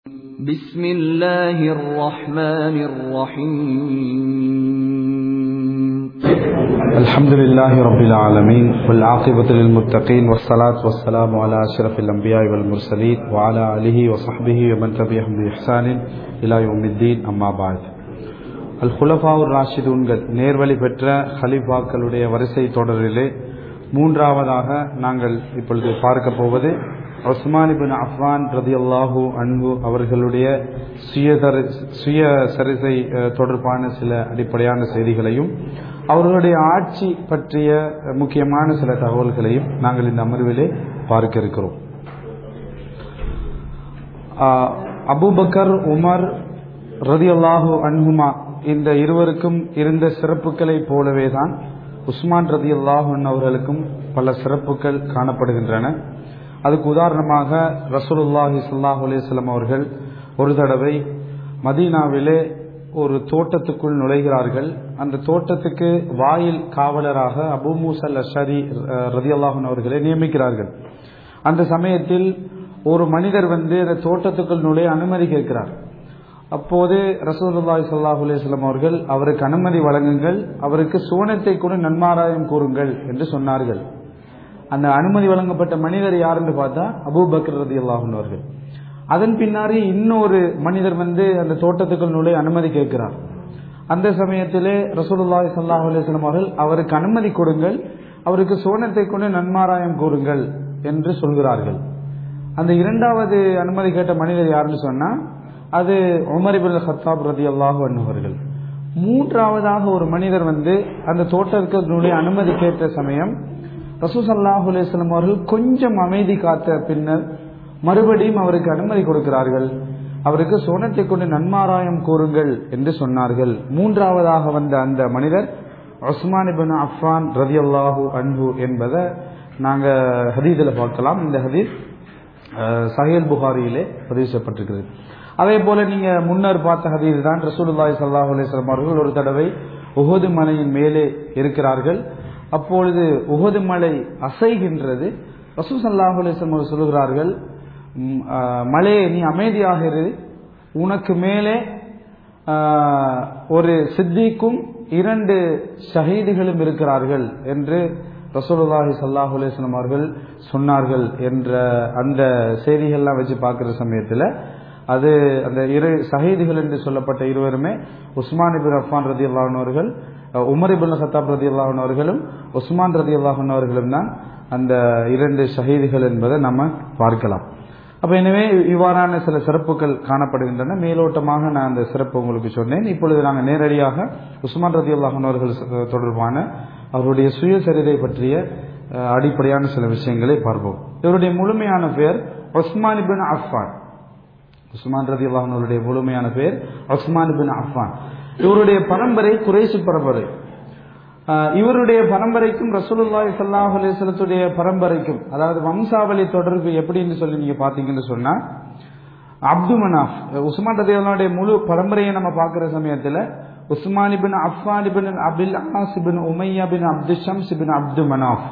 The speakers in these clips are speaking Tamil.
بسم الله الرحمن الرحيم الحمد لله رب العالمين والعاقبة للمتقين والصلاة والسلام على أشرف الأنبياء والمرسلين وعلى آله وصحبه ومن تبعهم بإحسان إلى يوم الدين أما بعد அல் குலஃபாவுர் ராஷிதூன்கள் நேர்வழி பெற்ற ஹலிஃபாக்களுடைய வரிசை தொடரிலே மூன்றாவதாக நாங்கள் இப்பொழுது பார்க்க போவது உஸ்மான் பின் அஃபான் ரதியல்லாஹு அன்பு அவர்களுடைய சுயதர சுய சரிசை அஹ், தொடர்பான சில அடிப்படையான செய்திகளையும் அவர்களுடைய ஆட்சி பற்றிய அஹ், முக்கியமான சில தகவல்களையும் நாங்கள் இந்த அமர்விலே பார்க்க இருக்கிறோம் ஆஹ், அபூபக்கர் உமர் ரதியல்லாஹு அன்ஹுமா இந்த இருவருக்கும் இருந்த சிறப்புகளை போலவே தான் உஸ்மான் ரதியல்லாஹு அவர்களுக்கும் பல சிறப்புகள் காணப்படுகின்றன அதுக்கு உதாரணமாக ரசூலுல்லாஹி ஸல்லல்லாஹு அலைஹி வஸல்லம் அவர்கள் ஒரு தடவை மதீனாவிலே ஒரு தோட்டத்துக்குள் நுழைகிறார்கள் அந்த தோட்டத்துக்கு வாயில் காவலராக அபூ மூசல் அஷரி ரதியல்லாஹன் அவர்களை நியமிக்கிறார்கள் அந்த சமயத்தில் ஒரு மனிதர் வந்து அந்த தோட்டத்துக்குள் நுழைய அனுமதி கேட்கிறார் அப்போது ரசூலுல்லாஹி ஸல்லல்லாஹு அலைஹி வஸல்லம் அவர்கள் அவருக்கு அனுமதி வழங்குங்கள் அவருக்கு சோனத்தை கூட நன்மாராயம் கூறுங்கள் என்று சொன்னார்கள் அந்த அனுமதி வழங்கப்பட்ட மனிதர் யாருன்னு பார்த்தா அபூபக்கர் ரதியல்லாஹு அன்ஹு அவர்கள் அதன் பின்னாடி இன்னொரு மனிதர் வந்து அந்த தோட்டத்துக்குள் நுழைய அனுமதி கேட்கிறார் அந்த சமயத்திலே ரசூலுல்லாஹி ஸல்லல்லாஹு அலைஹி வஸல்லம் அவர்கள் அவருக்கு அனுமதி கொடுங்கள் அவருக்கு சோனத்தை கொண்டு நன்மாராயம் கூறுங்கள் என்று சொல்கிறார்கள் அந்த இரண்டாவது அனுமதி கேட்ட மனிதர் யாருன்னு சொன்னா அது உமர் இப்னு ஹத்தாப் ரதியல்லாஹு அன்ஹு அவர்கள் மூன்றாவதாக ஒரு மனிதர் வந்து அந்த தோட்டத்தினுடைய அனுமதி கேட்ட சமயம் ரசூசல்லாஹு அலையம் அவர்கள் கொஞ்சம் அமைதி காத்த பின்னர் மறுபடியும் அவருக்கு அனுமதி கொடுக்கிறார்கள் அவருக்கு சோனத்தை கொண்டு நன்மாராயம் கூறுங்கள் என்று சொன்னார்கள் மூன்றாவதாக வந்த அந்த மனிதர் உஸ்மான் இபின் அஃபான் ரதியல்லாஹு அன்பு என்பதை நாங்க ஹதீதில் பார்க்கலாம் இந்த ஹதீஸ் அஹ், சஹீல் புகாரியிலே பதிவு செய்யப்பட்டிருக்கிறது அதே போல நீங்க முன்னர் பார்த்த ஹதீஸ் தான் ரசூலுல்லாஹி ஸல்லல்லாஹு அலைஹி வஸல்லம் அவர்கள் ஒரு தடவை உஹது மலையின் மேலே இருக்கிறார்கள் அப்பொழுது உஹது மலை அசைகின்றது ரசூல் ஸல்லல்லாஹு அலைஹி வஸல்லம் அவர்கள் சொல்கிறார்கள் "ம், அஹ், மலையே நீ அமைதியாக இரு உனக்கு மேலே ஆஹ், ஒரு சித்திக்கும் இரண்டு ஷஹீதுகளும் இருக்கிறார்கள் என்று ரசூலுல்லாஹி ஸல்லல்லாஹு அலைஹி வஸல்லம் அவர்கள் சொன்னார்கள் என்ற அந்த செய்திகள்லாம் வச்சு பார்க்குற சமயத்தில் அது அந்த இரு ஷஹீதுகள் என்று சொல்லப்பட்ட இருவருமே உஸ்மான் இபின் அஃபான் ரதி அவர்கள் உமர் இபின் ஹத்தாப் ரதி அவர்களும் உஸ்மான் ரதி அவர்களும் தான் அந்த இரண்டு ஷஹீதுகள் என்பதை நம்ம பார்க்கலாம் அப்ப எனவே இவ்வாறான சில சிறப்புகள் காணப்படுகின்றன மேலோட்டமாக நான் அந்த சிறப்பு உங்களுக்கு சொன்னேன் இப்பொழுது நாங்கள் நேரடியாக உஸ்மான் ரதி அவர்கள் தொடர்பான அவருடைய சுயசரிதை பற்றிய அஹ், அடிப்படையான சில விஷயங்களை பார்ப்போம் இவருடைய முழுமையான பெயர் உஸ்மான் பின் அஃபான் உஸ்மான் ரதி அவர்களுடைய முழுமையான பெயர் உஸ்மான் பின் அஃபான் இவருடைய பரம்பரை குறைசி பரம்பரை ஆஹ் இவருடைய பரம்பரைக்கும் ரசூலுல்லாஹி ஸல்லல்லாஹு அலைஹி வஸல்லத்துடைய பரம்பரைக்கும் அதாவது வம்சாவளி தொடர்பு எப்படின்னு சொல்லி நீங்க பாத்தீங்கன்னு சொன்னா அப்து மனாஃப் உஸ்மான் ரதியுல்லாவுடைய முழு பரம்பரையை நம்ம பார்க்கிற சமயத்துல Usman ibn Affan ibn Abil As ibn Umayya bin Abd Shams ibn Abd Manaf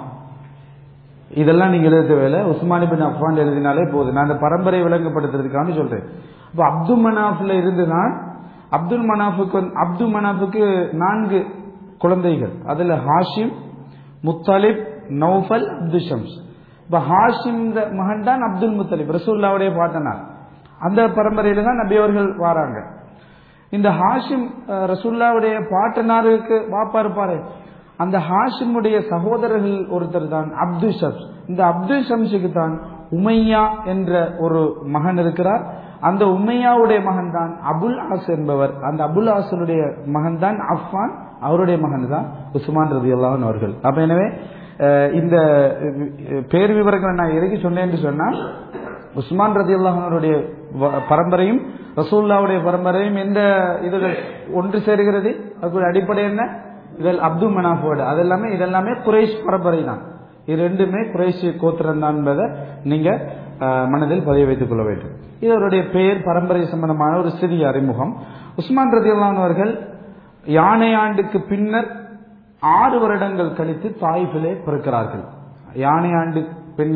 இதெல்லாம் நீங்க எழுத வேலை உஸ்மான் பின் அஃபான் எழுதினாலே போதும் நான் அந்த பரம்பரை விளங்கப்படுத்துறதுக்காக சொல்றேன் அப்ப அப்து மனாஃப்ல இருந்து தான் அப்துல் மனாஃபுக்கு வந்து- அப்து மனாஃபுக்கு நான்கு குழந்தைகள் அதுல ஹாஷிம் முத்தலிப் நௌஃபல் அப்து ஷம்ஸ் இப்ப ஹாஷிம் மகன் தான் அப்துல் முத்தலிப் ரசூல்லாவுடைய பாட்டனார் அந்த பரம்பரையில தான் நபி அவர்கள் வராங்க இந்த ஹாஷிம் அஹ், ரசூல்லாவுடைய பாட்டனாருக்கு பாப்பா இருப்பாரு அந்த ஹாஷிமுடைய சகோதரர்கள் ஒருத்தர் தான் அப்துல் ஷம்ஸ் இந்த அப்துல் ஷம்ஸுக்கு தான் உமையா என்ற ஒரு மகன் இருக்கிறார் அந்த உமையாவுடைய மகன் தான் அபுல் ஆஸ் என்பவர் அந்த அபுல் ஆசனுடைய மகன் தான் அஃபான் அவருடைய மகன் தான் உஸ்மான் ரதி அவர்கள் அப்ப எனவே அஹ், இந்த அஹ், பேர் விவரங்களை நான் எதுக்கு சொன்னேன்னு சொன்னா உஸ்மான் ரதி அல்லாஹனுடைய பரம்பரையும் ரசூல்லாவுடைய பரம்பரையும் எந்த இதுகள் ஒன்று சேருகிறது அதுக்கு அடிப்படை என்ன இதில் அப்து மனாஃபோடு அதெல்லாமே இதெல்லாமே குறைஷ் பரம்பரை தான் இது ரெண்டுமே குறைஷ் கோத்திரம் தான் என்பதை நீங்க அஹ், மனதில் பதிய வைத்துக் கொள்ள வேண்டும் இது அவருடைய பெயர் பரம்பரை சம்பந்தமான ஒரு சிறிய அறிமுகம் உஸ்மான் ரதி அவர்கள் யானை ஆண்டுக்கு பின்னர் ஆறு வருடங்கள் கழித்து தாய்ஃபிலே பிறக்கிறார்கள் யானை ஆண்டு பின்னர்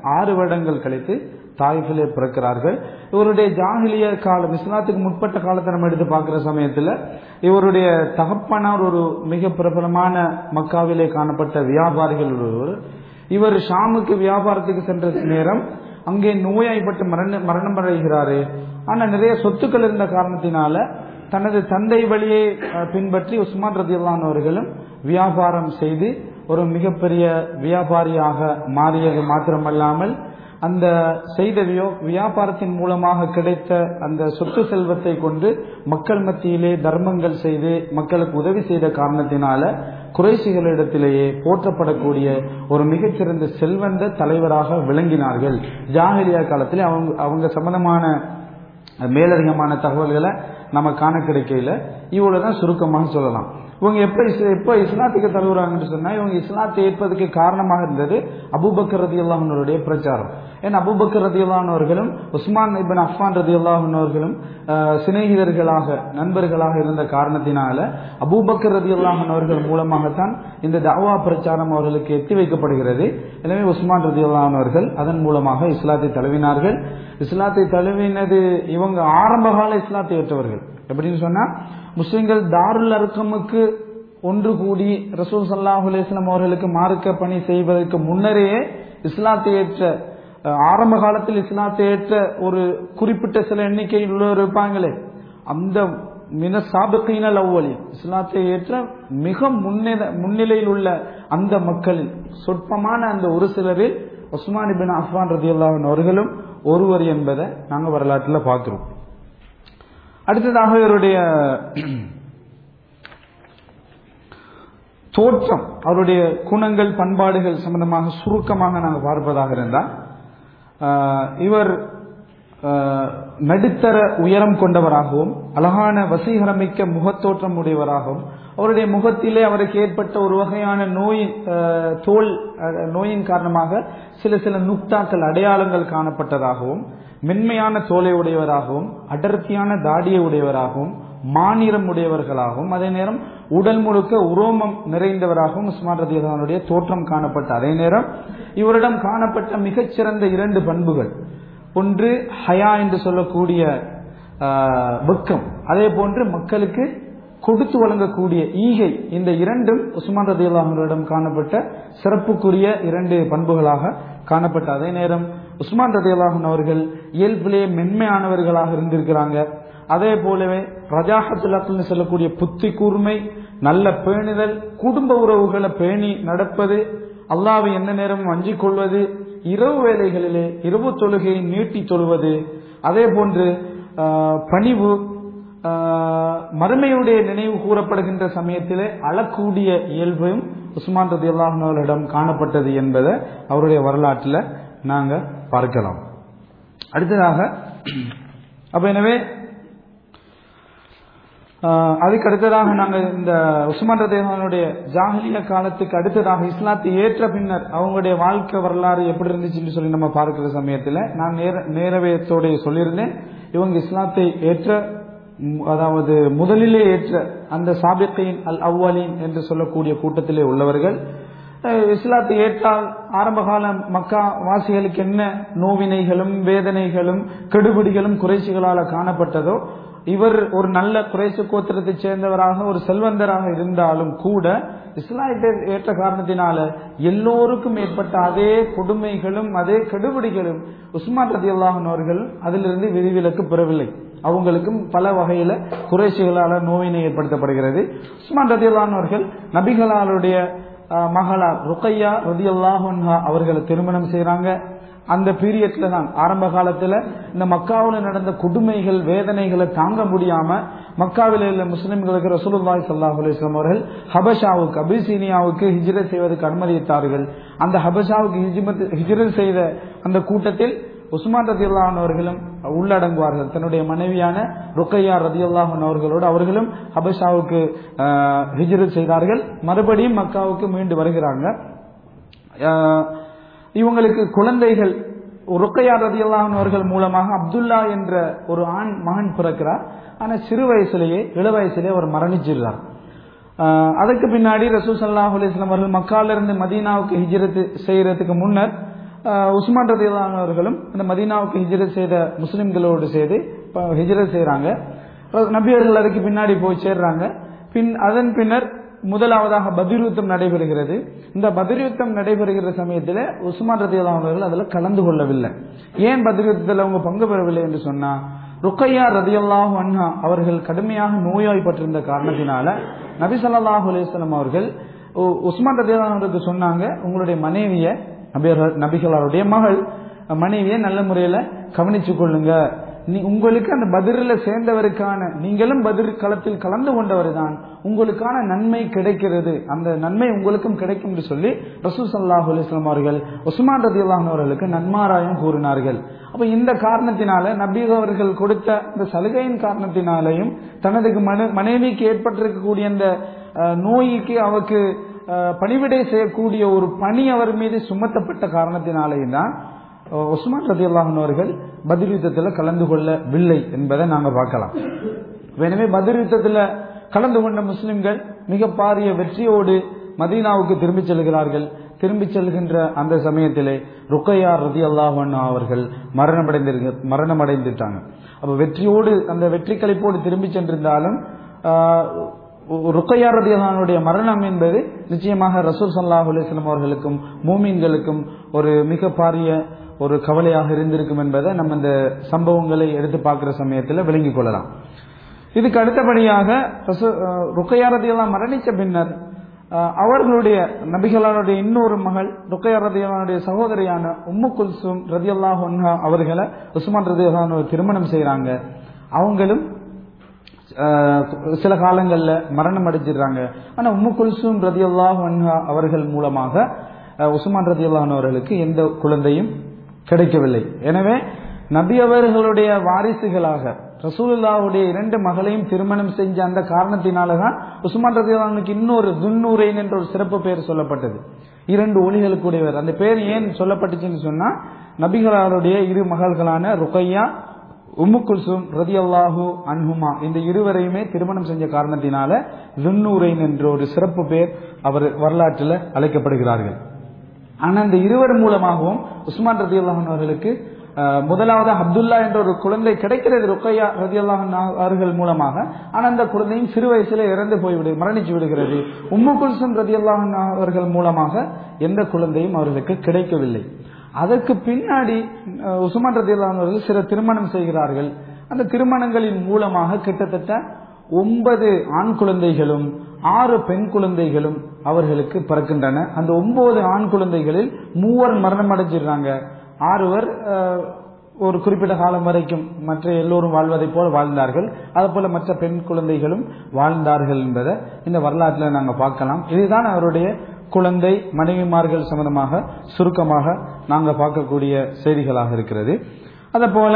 ஆறு வருடங்கள் கழித்து தாய்களே பிறக்கிறார்கள் இவருடைய ஜாகிலிய காலம் இஸ்லாத்துக்கு முற்பட்ட காலத்தை நம்ம எடுத்து பார்க்கிற சமயத்தில் இவருடைய தகப்பனார் ஒரு மிக பிரபலமான மக்காவிலே காணப்பட்ட வியாபாரிகள் ஒருவர் இவர் ஷாமுக்கு வியாபாரத்துக்கு சென்ற நேரம் அங்கே நோயாய்ப்பட்டு மரண மரணம் அடைகிறாரு ஆனா நிறைய சொத்துக்கள் இருந்த காரணத்தினால தனது தந்தை வழியை அஹ், பின்பற்றி உஸ்மான் ரதியுல்லான் அவர்களும் வியாபாரம் செய்து ஒரு மிகப்பெரிய வியாபாரியாக மாறியது மாத்திரமல்லாமல் அந்த செய்த வியோ- வியாபாரத்தின் மூலமாக கிடைத்த அந்த சொத்து செல்வத்தை கொண்டு மக்கள் மத்தியிலே தர்மங்கள் செய்து மக்களுக்கு உதவி செய்த காரணத்தினால குறைசிகளிடத்திலேயே போற்றப்படக்கூடிய ஒரு மிகச்சிறந்த செல்வந்த தலைவராக விளங்கினார்கள் ஜாஹிலியா காலத்திலே அவங்க அவங்க சம்பந்தமான மேலதிகமான தகவல்களை நம்ம காண கிடைக்கையில இவ்வளவுதான் சுருக்கமாக சொல்லலாம் இவங்க எப்ப இஸ்- எப்ப இஸ்லாத்துக்கு தழுவுறாங்கன்னு சொன்னா இவங்க இஸ்லாத்தை ஏற்பதற்கு காரணமாக இருந்தது அபூபக்கர் ரதி அல்லாஹனுடைய பிரச்சாரம் ஏன்னா அபூபக்கர் ரதி அவர்களும் உஸ்மான் இபின் அஃபான் ரதி அவர்களும் சிநேகிதர்களாக நண்பர்களாக இருந்த காரணத்தினால அபூபக்கர் ரதி அவர்கள் மூலமாகத்தான் இந்த தவா பிரச்சாரம் அவர்களுக்கு எத்தி வைக்கப்படுகிறது எனவே உஸ்மான் ரதி அவர்கள் அதன் மூலமாக இஸ்லாத்தை தழுவினார்கள் இஸ்லாத்தை தழுவினது இவங்க ஆரம்பகால இஸ்லாத்தை ஏற்றவர்கள் எப்படின்னு சொன்னா முஸ்லிம்கள் தாருல் அர்க்கமுக்கு ஒன்று கூடி ரசூல் சல்லாஹ் அலிஸ்லாம் அவர்களுக்கு மார்க்க பணி செய்வதற்கு முன்னரே இஸ்லாத்தை ஏற்ற அஹ், ஆரம்ப காலத்தில் இஸ்லாத்தை ஏற்ற ஒரு குறிப்பிட்ட சில எண்ணிக்கையில் உள்ளவர் இருப்பாங்களே அந்த மின சாபிகீனல் அவ்வளி இஸ்லாத்தை ஏற்ற மிக முன்னில முன்னிலையில் உள்ள அந்த மக்களில் சொற்பமான அந்த ஒரு சிலரில் உஸ்மான் பின் அஃபான் ரதி அவர்களும் ஒருவர் என்பதை நாங்கள் வரலாற்றில் பார்க்கிறோம் அடுத்ததாக இவருடைய தோற்றம் அவருடைய குணங்கள் பண்பாடுகள் சம்பந்தமாக சுருக்கமாக நாங்கள் பார்ப்பதாக இருந்தால் ஆஹ், இவர் ஆஹ், நடுத்தர உயரம் கொண்டவராகவும் அழகான வசீகரமிக்க முகத்தோற்றம் உடையவராகவும் அவருடைய முகத்திலே அவருக்கு ஏற்பட்ட ஒரு வகையான நோய் ஆஹ், தோல் ஆஹ், நோயின் காரணமாக சில சில நுக்தாக்கள் அடையாளங்கள் காணப்பட்டதாகவும் மென்மையான தோலை உடையவராகவும் அடர்த்தியான தாடியை உடையவராகவும் மாநிறம் உடையவர்களாகவும் அதே நேரம் உடல் முழுக்க உரோமம் நிறைந்தவராகவும் உஸ்மான் ரதியனுடைய தோற்றம் காணப்பட்ட அதே நேரம் இவரிடம் காணப்பட்ட மிகச்சிறந்த இரண்டு பண்புகள் ஒன்று ஹயா என்று சொல்லக்கூடிய ஆஹ், வெக்கம் அதே போன்று மக்களுக்கு கொடுத்து வழங்கக்கூடிய ஈகை இந்த இரண்டும் உஸ்மான் ரதி அல்லாஹரிடம் காணப்பட்ட சிறப்புக்குரிய இரண்டு பண்புகளாக காணப்பட்ட அதே நேரம் உஸ்மான் ரதி அல்லாஹன் அவர்கள் இயல்பிலே மென்மையானவர்களாக இருந்திருக்கிறாங்க அதே போலவே ரஜாஹத்துல்லாத்துன்னு சொல்லக்கூடிய புத்தி கூர்மை நல்ல பேணுதல் குடும்ப உறவுகளை பேணி நடப்பது அல்லாவை என்ன நேரமும் அஞ்சிக் கொள்வது இரவு வேளைகளிலே இரவு தொழுகையை நீட்டி தொழுவது அதே போன்று ஆஹ், பணிவு ஆஹ், மறுமையுடைய நினைவு கூறப்படுகின்ற சமயத்திலே அழக்கூடிய இயல்பும் உஸ்மான் ரதி அல்லாஹிடம் காணப்பட்டது என்பதை அவருடைய வரலாற்றில் நாங்க பார்க்கலாம் அடுத்ததாக அப்ப எனவே ஆஹ், அதுக்கு அடுத்ததாக நாங்கள் இந்த உஸ்மான் ரதேவனுடைய ஜாஹலிய காலத்துக்கு அடுத்ததாக இஸ்லாத்தை ஏற்ற பின்னர் அவங்களுடைய வாழ்க்கை வரலாறு எப்படி இருந்துச்சுன்னு சொல்லி நம்ம பார்க்கிற சமயத்தில் நான் நேர நேரவேத்தோட சொல்லியிருந்தேன் இவங்க இஸ்லாத்தை ஏற்ற ம், அதாவது முதலிலே ஏற்ற அந்த சாபிக்கையின் அல் அவ்வலின் என்று சொல்லக்கூடிய கூட்டத்திலே உள்ளவர்கள் அஹ், இஸ்லாத்தை ஏற்றால் ஆரம்பகால மக்கா வாசிகளுக்கு என்ன நோவினைகளும் வேதனைகளும் கெடுபிடிகளும் குறைச்சிகளால காணப்பட்டதோ இவர் ஒரு நல்ல குறைசு கோத்திரத்தைச் சேர்ந்தவராக ஒரு செல்வந்தராக இருந்தாலும் கூட இஸ்லாத்தை ஏற்ற காரணத்தினால எல்லோருக்கும் ஏற்பட்ட அதே கொடுமைகளும் அதே கெடுபிடிகளும் உஸ்மான் ரதி அவர்கள் அதிலிருந்து விதிவிலக்கு பெறவில்லை அவங்களுக்கும் பல வகையில குறைசிகளால நோயினை ஏற்படுத்தப்படுகிறது உஸ்மான் ரதி அவர்கள் நபிகளாருடைய அஹ், மகளார் ருக்கையா ரதி அவர்களை திருமணம் செய்றாங்க அந்த பீரியட்ல தான் ஆரம்ப காலத்துல இந்த மக்காவில் நடந்த கொடுமைகள் வேதனைகளை தாங்க முடியாம மக்காவில் உள்ள முஸ்லிம்களுக்கு ரசூலுல்லாஹி ஸல்லல்லாஹு அலைஹி வஸல்லம் அவர்கள் ஹபஷாவுக்கு அபிசீனியாவுக்கு ஹிஜ்ரத் செய்வதற்கு அனுமதித்தார்கள் அந்த ஹபஷாவுக்கு ஹிஜ்மத் ஹிஜ்ரத் செய்த அந்த கூட்டத்தில் உஸ்மான் ரதியுல்லாஹன் அவர்களும் உள்ளடங்குவார்கள் தன்னுடைய மனைவியான ருக்கையா ரதியுல்லாஹன் அவர்களோடு அவர்களும் ஹபஷாவுக்கு ஆஹ், ஹிஜ்ரத் செய்தார்கள் மறுபடியும் மக்காவுக்கு மீண்டு வருகிறாங்க ஆஹ், இவங்களுக்கு குழந்தைகள் ருக்கையா ரதியுல்லாஹன் அவர்கள் மூலமாக அப்துல்லா என்ற ஒரு ஆண் மகன் பிறக்கிறார் ஆனா சிறு வயசுலேயே இள வயசுலேயே அவர் மரணிச்சிடுறார் ஆஹ், அதுக்கு பின்னாடி ரசூல் சல்லாஹ் அலிஸ்லாம் அவர்கள் மக்கால இருந்து மதீனாவுக்கு ஹிஜ்ரத் செய்யறதுக்கு முன்னர் அஹ், உஸ்மான் ரதி அவர்களும் அந்த மதீனாவுக்கு ஹிஜ்ரத் செய்த முஸ்லிம்களோடு சேர்ந்து இப்ப ஹிஜ்ரத் செய்றாங்க நபி அவர்கள் அதுக்கு பின்னாடி போய் சேர்றாங்க பின் அதன் பின்னர் முதலாவதாக பத்ர் யுத்தம் நடைபெறுகிறது இந்த பத்ர் யுத்தம் நடைபெறுகிற சமயத்தில் உஸ்மான் ரதி அவர்கள் அதில் கலந்து கொள்ளவில்லை ஏன் பத்ர் யுத்தத்தில் அவங்க பங்கு பெறவில்லை என்று சொன்னா ருக்கையா ரதியல்லாஹு அன்ஹா அவர்கள் கடுமையாக நோய்வாய்ப்பட்டிருந்த காரணத்தினால நபி ஸல்லல்லாஹு அலைஹி வஸல்லம் அவர்கள் உ- உஸ்மான் ரதியல்லாஹு அவர்களுக்கு சொன்னாங்க உங்களுடைய மனைவிய நபியர்கள் நபிகளாருடைய மகள் மனைவியை நல்ல முறையில கவனிச்சு கொள்ளுங்க நீ உங்களுக்கு அந்த பதிரில் சேர்ந்தவருக்கான நீங்களும் பதிர் களத்தில் கலந்து கொண்டவர் தான் உங்களுக்கான நன்மை கிடைக்கிறது அந்த நன்மை உங்களுக்கும் கிடைக்கும் என்று சொல்லி ரசூல் ஸல்லல்லாஹு அலைஹி வஸல்லம் அவர்கள் உஸ்மான் ரதியல்லாஹு அவர்களுக்கு நன்மாராயம் கூறினார்கள் அப்ப இந்த காரணத்தினால நபி அவர்கள் கொடுத்த இந்த சலுகையின் காரணத்தினாலேயும் தனது மன- மனைவிக்கு ஏற்பட்டிருக்கக்கூடிய அந்த அஹ், நோய்க்கு அவருக்கு அஹ், பணிவிடை செய்யக்கூடிய ஒரு பணி அவர் மீது சுமத்தப்பட்ட காரணத்தினாலேயும் தான் அஹ், உஸ்மான் ரதி அவர்கள் பதில் யுத்தத்தில் கலந்து கொள்ளவில்லை என்பதை நாங்க பார்க்கலாம் எனவே பதில் யுத்தத்தில் கலந்து கொண்ட முஸ்லிம்கள் மிக பாரிய வெற்றியோடு மதீனாவுக்கு திரும்பிச் செல்கிறார்கள் திரும்பிச் செல்கின்ற அந்த சமயத்திலே ருக்கையா ரதி அவர்கள் மரணமடைந்திருக்க மரணமடைந்துட்டாங்க அப்ப வெற்றியோடு அந்த வெற்றி கழிப்போடு திரும்பி சென்றிருந்தாலும் ஆஹ், ருக்கையா ரதியல்லானுடைய மரணம் என்பது நிச்சயமாக ரசூல் சல்லாஹ் அலிஸ்லாம் அவர்களுக்கும் மூமீன்களுக்கும் ஒரு மிக பாரிய ஒரு கவலையாக இருந்திருக்கும் என்பதை நம்ம இந்த சம்பவங்களை எடுத்து பார்க்கிற சமயத்தில் விளங்கிக் கொள்ளலாம் இதுக்கு அடுத்தபடியாக ரசூ- அஹ், ருக்கையா ரதியெல்லாம் மரணித்த பின்னர் அஹ், அவர்களுடைய நபிகளாருடைய இன்னொரு மகள் ருக்கையா ரதியல்லானுடைய சகோதரியான உம்மு குல்சும் ரதியல்லாஹு அன்ஹா அவர்களை உஸ்மான் ரதியல்லானு திருமணம் செய்றாங்க அவங்களும் அஹ், சில காலங்கள்ல மரணம் அடைஞ்சிடுறாங்க ஆனா உம்மு குல்சும் ரதியல்லாஹு அன்ஹா அவர்கள் மூலமாக அஹ், உஸ்மான் ரதியல்லாஹு அவர்களுக்கு எந்த குழந்தையும் கிடைக்கவில்லை எனவே நபி அவர்களுடைய வாரிசுகளாக ரசூலுல்லாவுடைய இரண்டு மகளையும் திருமணம் செஞ்ச அந்த காரணத்தினாலதான் உஸ்மான் ரதியல்லானுக்கு இன்னொரு துன்னூரைன் என்ற ஒரு சிறப்பு பெயர் சொல்லப்பட்டது இரண்டு ஒளிகளுக்குடையவர் அந்த பேர் ஏன் சொல்லப்பட்டுச்சுன்னு சொன்னா நபிகளாருடைய இரு மகள்களான ருக்கையா உம்மு குல்சும் ரதியல்லாஹு அன்ஹுமா இந்த இருவரையுமே திருமணம் செஞ்ச காரணத்தினால துன்னூரைன் என்ற ஒரு சிறப்பு பெயர் அவர் வரலாற்றில் அழைக்கப்படுகிறார்கள் ஆனா இந்த இருவர் மூலமாகவும் உஸ்மான் ரதி அவர்களுக்கு அஹ், முதலாவது அப்துல்லா என்ற ஒரு குழந்தை கிடைக்கிறது ருக்கையா ரதி அவர்கள் மூலமாக ஆனா அந்த குழந்தையும் சிறு வயசுல இறந்து போய்விடு மரணிச்சு விடுகிறது உம்மு குல்சம் ரதி அவர்கள் மூலமாக எந்த குழந்தையும் அவர்களுக்கு கிடைக்கவில்லை அதற்கு பின்னாடி அஹ், உஸ்மான் ரதி அவர்கள் சில திருமணம் செய்கிறார்கள் அந்த திருமணங்களின் மூலமாக கிட்டத்தட்ட ஒன்பது ஆண் குழந்தைகளும் ஆறு பெண் குழந்தைகளும் அவர்களுக்கு பிறக்கின்றன அந்த ஒன்பது ஆண் குழந்தைகளில் மூவர் மரணம் அடைஞ்சிடுறாங்க ஆறுவர் அஹ், ஒரு குறிப்பிட்ட காலம் வரைக்கும் மற்ற எல்லோரும் வாழ்வதைப் போல வாழ்ந்தார்கள் அதே போல மற்ற பெண் குழந்தைகளும் வாழ்ந்தார்கள் என்பதை இந்த வரலாற்றில் நாங்கள் பார்க்கலாம் இதுதான் அவருடைய குழந்தை மனைவிமார்கள் சம்பந்தமாக சுருக்கமாக நாங்கள் பார்க்கக்கூடிய செய்திகளாக இருக்கிறது அதே போல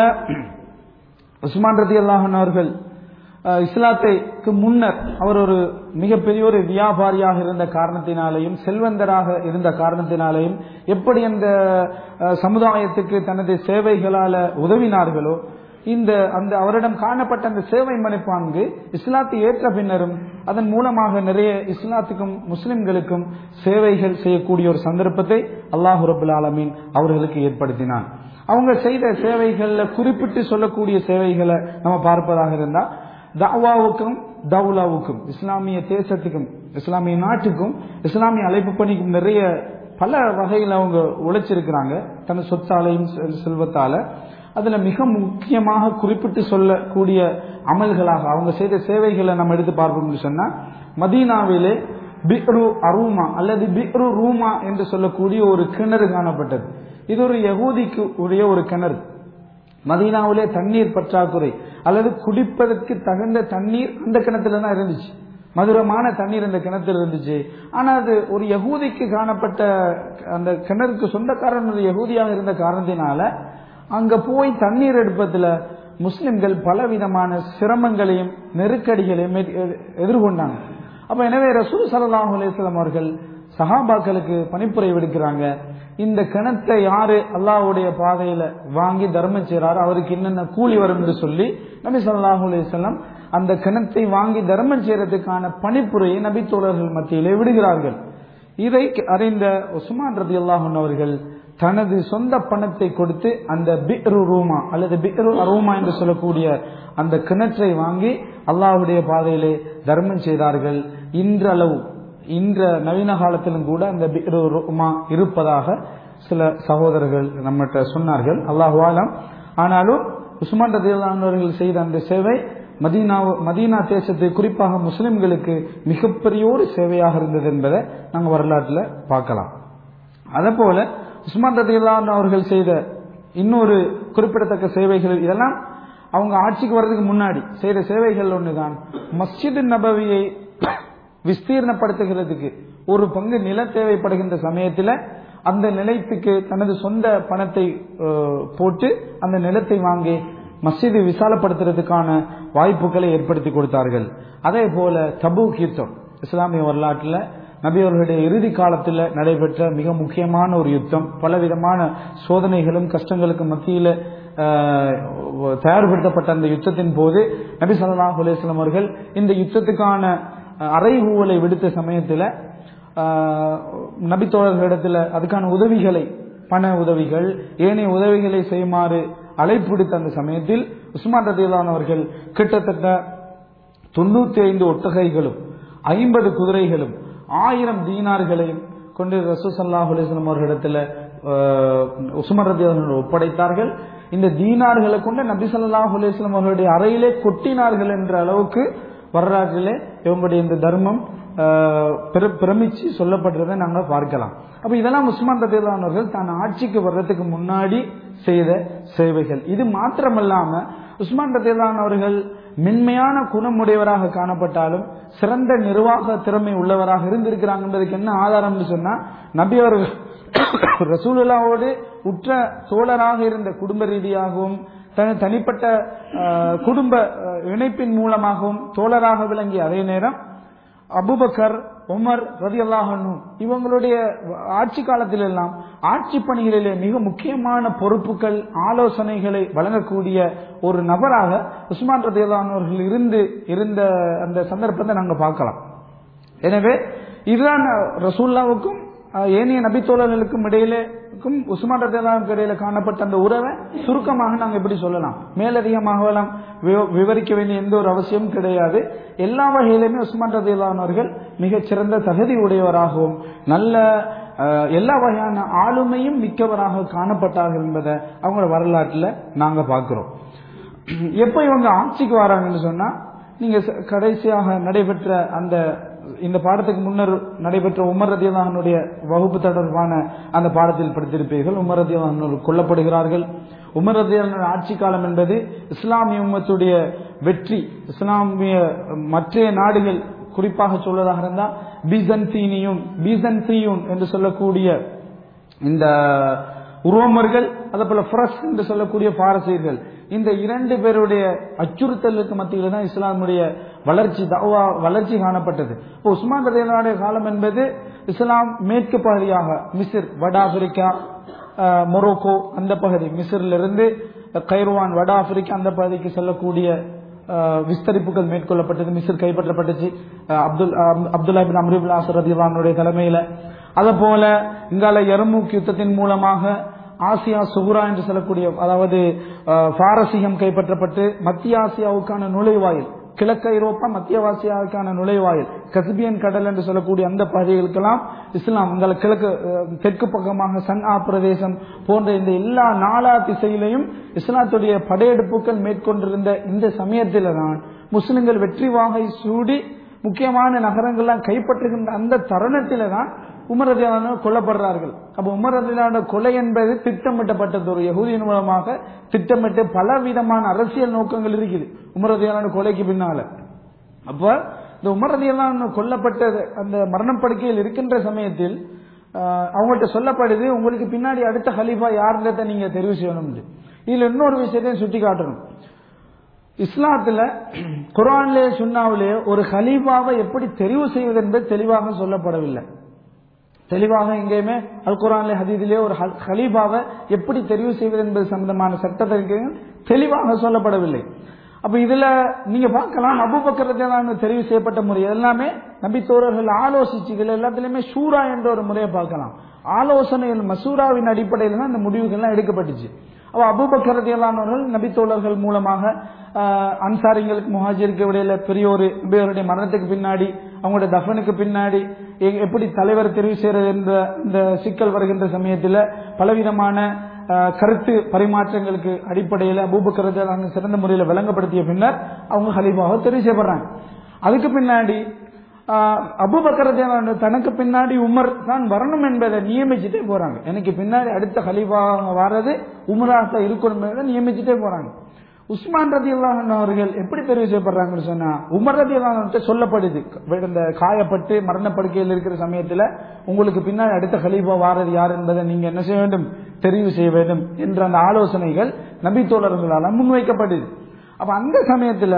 உஸ்மான் ரதி அல்லாஹன் அவர்கள் அஹ், இஸ்லாத்தைக்கு முன்னர் அவர் ஒரு மிகப்பெரிய ஒரு வியாபாரியாக இருந்த காரணத்தினாலேயும் செல்வந்தராக இருந்த காரணத்தினாலேயும் எப்படி அந்த அஹ், சமுதாயத்துக்கு தனது சேவைகளால உதவினார்களோ இந்த அந்த அவரிடம் காணப்பட்ட அந்த சேவை மனைப்பாங்கு இஸ்லாத்தை ஏற்ற பின்னரும் அதன் மூலமாக நிறைய இஸ்லாத்துக்கும் முஸ்லிம்களுக்கும் சேவைகள் செய்யக்கூடிய ஒரு சந்தர்ப்பத்தை அல்லாஹு ரபுல் ஆலமீன் அவர்களுக்கு ஏற்படுத்தினான் அவங்க செய்த சேவைகள்ல குறிப்பிட்டு சொல்லக்கூடிய சேவைகளை நம்ம பார்ப்பதாக இருந்தா தாவாவுக்கும் தௌலாவுக்கும் இஸ்லாமிய தேசத்துக்கும் இஸ்லாமிய நாட்டுக்கும் இஸ்லாமிய அழைப்பு பணிக்கும் நிறைய பல வகையில் அவங்க உழைச்சிருக்கிறாங்க தன் சொத்தாலையும் செல்- செல்வத்தால அதுல மிக முக்கியமாக குறிப்பிட்டு சொல்லக்கூடிய அமல்களாக அவங்க செய்த சேவைகளை நம்ம எடுத்து பார்ப்போம்னு சொன்னா மதீனாவிலே பிக்ரு அரூமா அல்லது பிக்ரு ரூமா என்று சொல்லக்கூடிய ஒரு கிணறு காணப்பட்டது இது ஒரு யகூதிக்கு உரிய ஒரு கிணறு மதீனாவிலே தண்ணீர் பற்றாக்குறை அல்லது குடிப்பதற்கு தகுந்த தண்ணீர் அந்த கிணத்துல தான் இருந்துச்சு மதுரமான தண்ணீர் அந்த கிணத்துல இருந்துச்சு ஆனா அது ஒரு யகூதிக்கு காணப்பட்ட அந்த கிணறுக்கு சொந்தக்காரன் ஒரு யகூதியாக இருந்த காரணத்தினால அங்க போய் தண்ணீர் எடுப்பதுல முஸ்லிம்கள் பலவிதமான சிரமங்களையும் நெருக்கடிகளையும் எ- எ- எதிர்கொண்டாங்க அப்ப எனவே ரசூல் ஸல்லல்லாஹு அலைஹி வஸல்லம் அவர்கள் சஹாபாக்களுக்கு பணிப்புரை விடுக்கிறாங்க இந்த கிணத்தை யாரு அல்லாஹ்வுடைய பாதையில வாங்கி தர்மம் செய்றாரோ அவருக்கு என்னென்ன கூலி வரும் என்று சொல்லி நபி ஸல்லல்லாஹு அலைஹி வஸல்லம் அந்த கிணத்தை வாங்கி தர்மம் செய்யறதுக்கான பணிப்புரையை நபி தோழர்கள் மத்தியிலே விடுகிறார்கள் இதை அறிந்த உஸ்மான் ரதி அவர்கள் தனது சொந்த பணத்தை கொடுத்து அந்த பிக்ரு ரூமா அல்லது பிக்ரு அரூமா என்று சொல்லக்கூடிய அந்த கிணற்றை வாங்கி அல்லாஹ்வுடைய பாதையிலே தர்மம் செய்தார்கள் இன்றளவு இன்ற நவீன காலத்திலும் கூட அந்த பிக்ரு ரூமா இருப்பதாக சில சகோதரர்கள் நம்மகிட்ட சொன்னார்கள் அல்லாஹுவாலம் ஆனாலும் உஸ்மான் ரதியல்லானவர்கள் செய்த அந்த சேவை மதீனா மதீனா தேசத்தை குறிப்பாக முஸ்லிம்களுக்கு மிகப்பெரிய ஒரு சேவையாக இருந்தது என்பதை நாங்கள் வரலாற்றில் பார்க்கலாம் அதே போல உஸ்மான் ரதியல்லான் அவர்கள் செய்த இன்னொரு குறிப்பிடத்தக்க சேவைகள் இதெல்லாம் அவங்க ஆட்சிக்கு வர்றதுக்கு முன்னாடி செய்த சேவைகள் ஒன்றுதான் மஸ்ஜித் நபவியை விஸ்தீர்ணப்படுத்துகிறதுக்கு ஒரு பங்கு நில தேவைப்படுகின்ற சமயத்தில் அந்த நிலத்துக்கு தனது சொந்த பணத்தை அஹ், போட்டு அந்த நிலத்தை வாங்கி மஸ்ஜிதை விசாலப்படுத்துறதுக்கான வாய்ப்புகளை ஏற்படுத்தி கொடுத்தார்கள் அதே போல தபூக் யுத்தம் இஸ்லாமிய வரலாற்றில் நபி அவர்களுடைய இறுதி காலத்தில் நடைபெற்ற மிக முக்கியமான ஒரு யுத்தம் பலவிதமான சோதனைகளும் கஷ்டங்களுக்கு மத்தியில் தயார்படுத்தப்பட்ட அந்த யுத்தத்தின் போது நபி ஸல்லல்லாஹு அலைஹி வஸல்லம் அவர்கள் இந்த யுத்தத்துக்கான அஹ், அறைகூவலை விடுத்த சமயத்தில் நபித்தோழர்களிடத்தில் அதுக்கான உதவிகளை பண உதவிகள் ஏனைய உதவிகளை செய்யுமாறு அழைப்பு விடுத்த அந்த சமயத்தில் உஸ்மான் ரதிலான் அவர்கள் கிட்டத்தட்ட தொண்ணூத்தி ஐந்து ஒட்டகைகளும் ஐம்பது குதிரைகளும் ஆயிரம் தீனார்களையும் கொண்டு ரசூ சல்லாஹ் அலிஸ்லாம் அவர்களிடத்தில் உஸ்மான் ரதி அவர்கள் ஒப்படைத்தார்கள் இந்த தீனார்களை கொண்டு நபி ஸல்லல்லாஹு அலைஹி வஸல்லம் அவர்களுடைய அறையிலே கொட்டினார்கள் என்ற அளவுக்கு வரலாற்றிலே இவங்களுடைய இந்த தர்மம் ஆஹ், பிர- பிரமிச்சு சொல்லப்படுறதை நாங்க பார்க்கலாம் அப்ப இதெல்லாம் உஸ்மான் ரதியல்லாஹு அவர்கள் தான் ஆட்சிக்கு வர்றதுக்கு முன்னாடி செய்த சேவைகள் இது மாத்திரமல்லாம உஸ்மான் ரதியல்லாஹு அவர்கள் மென்மையான குணமுடையவராக காணப்பட்டாலும் சிறந்த நிர்வாக திறமை உள்ளவராக இருந்திருக்கிறாங்க என்பதுக்கு என்ன ஆதாரம்னு சொன்னா நபி அவர்கள் ரசூலுல்லாவோடு உற்ற தோழராக இருந்த குடும்ப ரீதியாகவும் தன தனிப்பட்ட ஆஹ், குடும்ப ஆஹ், இணைப்பின் மூலமாகவும் தோழராக விளங்கிய அதே நேரம் அபுபக்கர் உமர் ரதி இவங்களுடைய ஆட்சி காலத்தில் எல்லாம் ஆட்சி பணிகளிலே மிக முக்கியமான பொறுப்புகள் ஆலோசனைகளை வழங்கக்கூடிய ஒரு நபராக உஸ்மான் ரதி அவர்கள் இருந்து இருந்த அந்த சந்தர்ப்பத்தை நாங்கள் பார்க்கலாம் எனவே இதுதான் ரசூல்லாவுக்கும் அஹ், ஏனைய நபித்தோழர்களுக்கும் இடையிலேக்கும் உஸ்மான் ரத்தியல்லாவுக்கு இடையில காணப்பட்ட அந்த உறவை சுருக்கமாக நாங்கள் எப்படி சொல்லலாம் மேலதிகமாக எல்லாம் வி- விவரிக்க வேண்டிய எந்த ஒரு அவசியமும் கிடையாது எல்லா வகையிலுமே உஸ்மான் ரத்தியல்லானவர்கள் மிகச்சிறந்த தகுதி உடையவராகவும் நல்ல அஹ், எல்லா வகையான ஆளுமையும் மிக்கவராக காணப்பட்டார்கள் என்பதை அவங்களோட வரலாற்றில் நாங்கள் பார்க்கிறோம் எப்போ இவங்க ஆட்சிக்கு வராங்கன்னு சொன்னா நீங்க ச- கடைசியாக நடைபெற்ற அந்த இந்த பாடத்துக்கு முன்னர் நடைபெற்ற உமர் ரதியல்லாஹனுடைய வகுப்பு தொடர்பான அந்த பாடத்தில் படித்திருப்பீர்கள் உமர் ரதியல்லாஹன் கொல்லப்படுகிறார்கள் உமர் ரதியல்லாஹன் ஆட்சி காலம் என்பது இஸ்லாமிய உம்மத்துடைய வெற்றி இஸ்லாமிய மற்ற நாடுகள் குறிப்பாக சொல்வதாக இருந்தால் பீசன்தீனியும் பீசன்தீயும் என்று சொல்லக்கூடிய இந்த உரோமர்கள் அதே போல ஃப்ரஸ் என்று சொல்லக்கூடிய பாரசீகர்கள் இந்த இரண்டு பேருடைய அச்சுறுத்தலுக்கு மத்தியில் தான் இஸ்லாமுடைய வளர்ச்சி தவா வளர்ச்சி காணப்பட்டது இப்போ உஸ்மான் ரதியல்லாவுடைய காலம் என்பது இஸ்லாம் மேற்கு பகுதியாக மிசிர் வட ஆப்பிரிக்கா அஹ், மொரோக்கோ அந்த பகுதி மிசிறிலிருந்து கைர்வான் வட ஆப்பிரிக்கா அந்த பகுதிக்கு செல்லக்கூடிய அஹ், விஸ்தரிப்புகள் மேற்கொள்ளப்பட்டது மிஸ்ர் கைப்பற்றப்பட்டுச்சு அஹ், அப்துல் அஹ், அப்துல்லா பின் அம்ருபின் ஆசர் ரதிவானுடைய தலைமையில அதே போல இங்கால எரமூக் யுத்தத்தின் மூலமாக ஆசியா சுகுரா என்று சொல்லக்கூடிய அதாவது அஹ், பாரசீகம் கைப்பற்றப்பட்டு மத்திய ஆசியாவுக்கான நுழைவாயில் கிழக்கு ஐரோப்பா மத்திய ஆசியாவுக்கான நுழைவாயில் கசிபியன் கடல் என்று சொல்லக்கூடிய அந்த பகுதிகளுக்கெல்லாம் இஸ்லாம் உங்களை கிழக்கு அஹ், தெற்கு பக்கமாக சன்ஆ பிரதேசம் போன்ற இந்த எல்லா நாலா திசையிலையும் இஸ்லாத்துடைய படையெடுப்புகள் மேற்கொண்டிருந்த இந்த சமயத்தில தான் முஸ்லிம்கள் வெற்றி வாகை சூடி முக்கியமான நகரங்கள்லாம் கைப்பற்றுகின்ற அந்த தருணத்தில தான் உமர் ரதியான கொல்லப்படுறார்கள் அப்ப உமர் ரதியான கொலை என்பது திட்டமிட்டப்பட்டது ஒரு யகூதியின் மூலமாக திட்டமிட்டு பல விதமான அரசியல் நோக்கங்கள் இருக்குது உமர் ரதியான கொலைக்கு பின்னால அப்ப இந்த உமர் ரதியான கொல்லப்பட்ட அந்த மரணப்படுக்கையில் இருக்கின்ற சமயத்தில் ஆஹ், அவங்கள்ட்ட சொல்லப்படுது உங்களுக்கு பின்னாடி அடுத்த ஹலீஃபா யாருன்றத நீங்க தெரிவு செய்யணும் இதுல இன்னொரு விஷயத்தையும் சுட்டி காட்டணும் இஸ்லாத்துல குரான்லே சுன்னாவிலே ஒரு ஹலீஃபாவை எப்படி தெரிவு செய்வது என்பது தெளிவாக சொல்லப்படவில்லை தெளிவாக எங்கேயுமே அல் குரான்ல ஹதீதிலே ஒரு ஹல்- ஹலீஃபாவை எப்படி தெரிவு செய்வது என்பது சம்பந்தமான சட்டத்திற்கு தெளிவாக சொல்லப்படவில்லை அப்ப இதுல நீங்க பார்க்கலாம் அபூபக்கர் ரலியல்லாஹு தெரிவு செய்யப்பட்ட முறை எல்லாமே நபித்தோழர்கள் ஆலோசிச்சுகள் எல்லாத்திலுமே ஷூரா என்ற ஒரு முறையை பார்க்கலாம் ஆலோசனைகள் மசூராவின் அடிப்படையில் தான் இந்த முடிவுகள்லாம் எடுக்கப்பட்டுச்சு அப்ப அபூபக்கர் ரதியல்லானவர்கள் நபித்தோழர்கள் மூலமாக ஆஹ், அன்சாரிங்களுக்கு முஹாஜிருக்கு இடையில பெரிய ஒரு நபியவருடைய மரணத்துக்கு பின்னாடி அவங்களுடைய தஃபனுக்கு பின்னாடி எ- எப்படி தலைவர் தெரிவு செய்யறது என்ற இந்த சிக்கல் வருகின்ற சமயத்தில் பலவிதமான ஆஹ், கருத்து பரிமாற்றங்களுக்கு அடிப்படையில் அபூபக்கர் ரதியல்லாஹு சிறந்த முறையில் விளங்கப்படுத்திய பின்னர் அவங்க ஹலீஃபாக தெரிவு செய்யப்படுறாங்க அதுக்கு பின்னாடி ஆஹ், அபூபக்கர் ரலியல்லாஹு அன்ஹு தனக்கு பின்னாடி உமர் தான் வரணும் என்பதை நியமிச்சுட்டே போறாங்க எனக்கு பின்னாடி அடுத்த ஹலீஃபா வர்றது உமராக இருக்கணும் என்பதை நியமிச்சுட்டே போறாங்க உஸ்மான் ரதி அவர்கள் எப்படி தெரிவு செய்யப்படுறாங்கன்னு சொன்னா உமர் ரதி சொல்லப்படுது இந்த காயப்பட்டு மரணப்படுக்கையில் இருக்கிற சமயத்துல உங்களுக்கு பின்னாடி அடுத்த ஹலீஃபா வாரது யார் என்பதை நீங்க என்ன செய்ய வேண்டும் தெரிவு செய்ய வேண்டும் என்ற அந்த ஆலோசனைகள் நபி தோழர்களால் முன்வைக்கப்படுது அப்ப அந்த சமயத்துல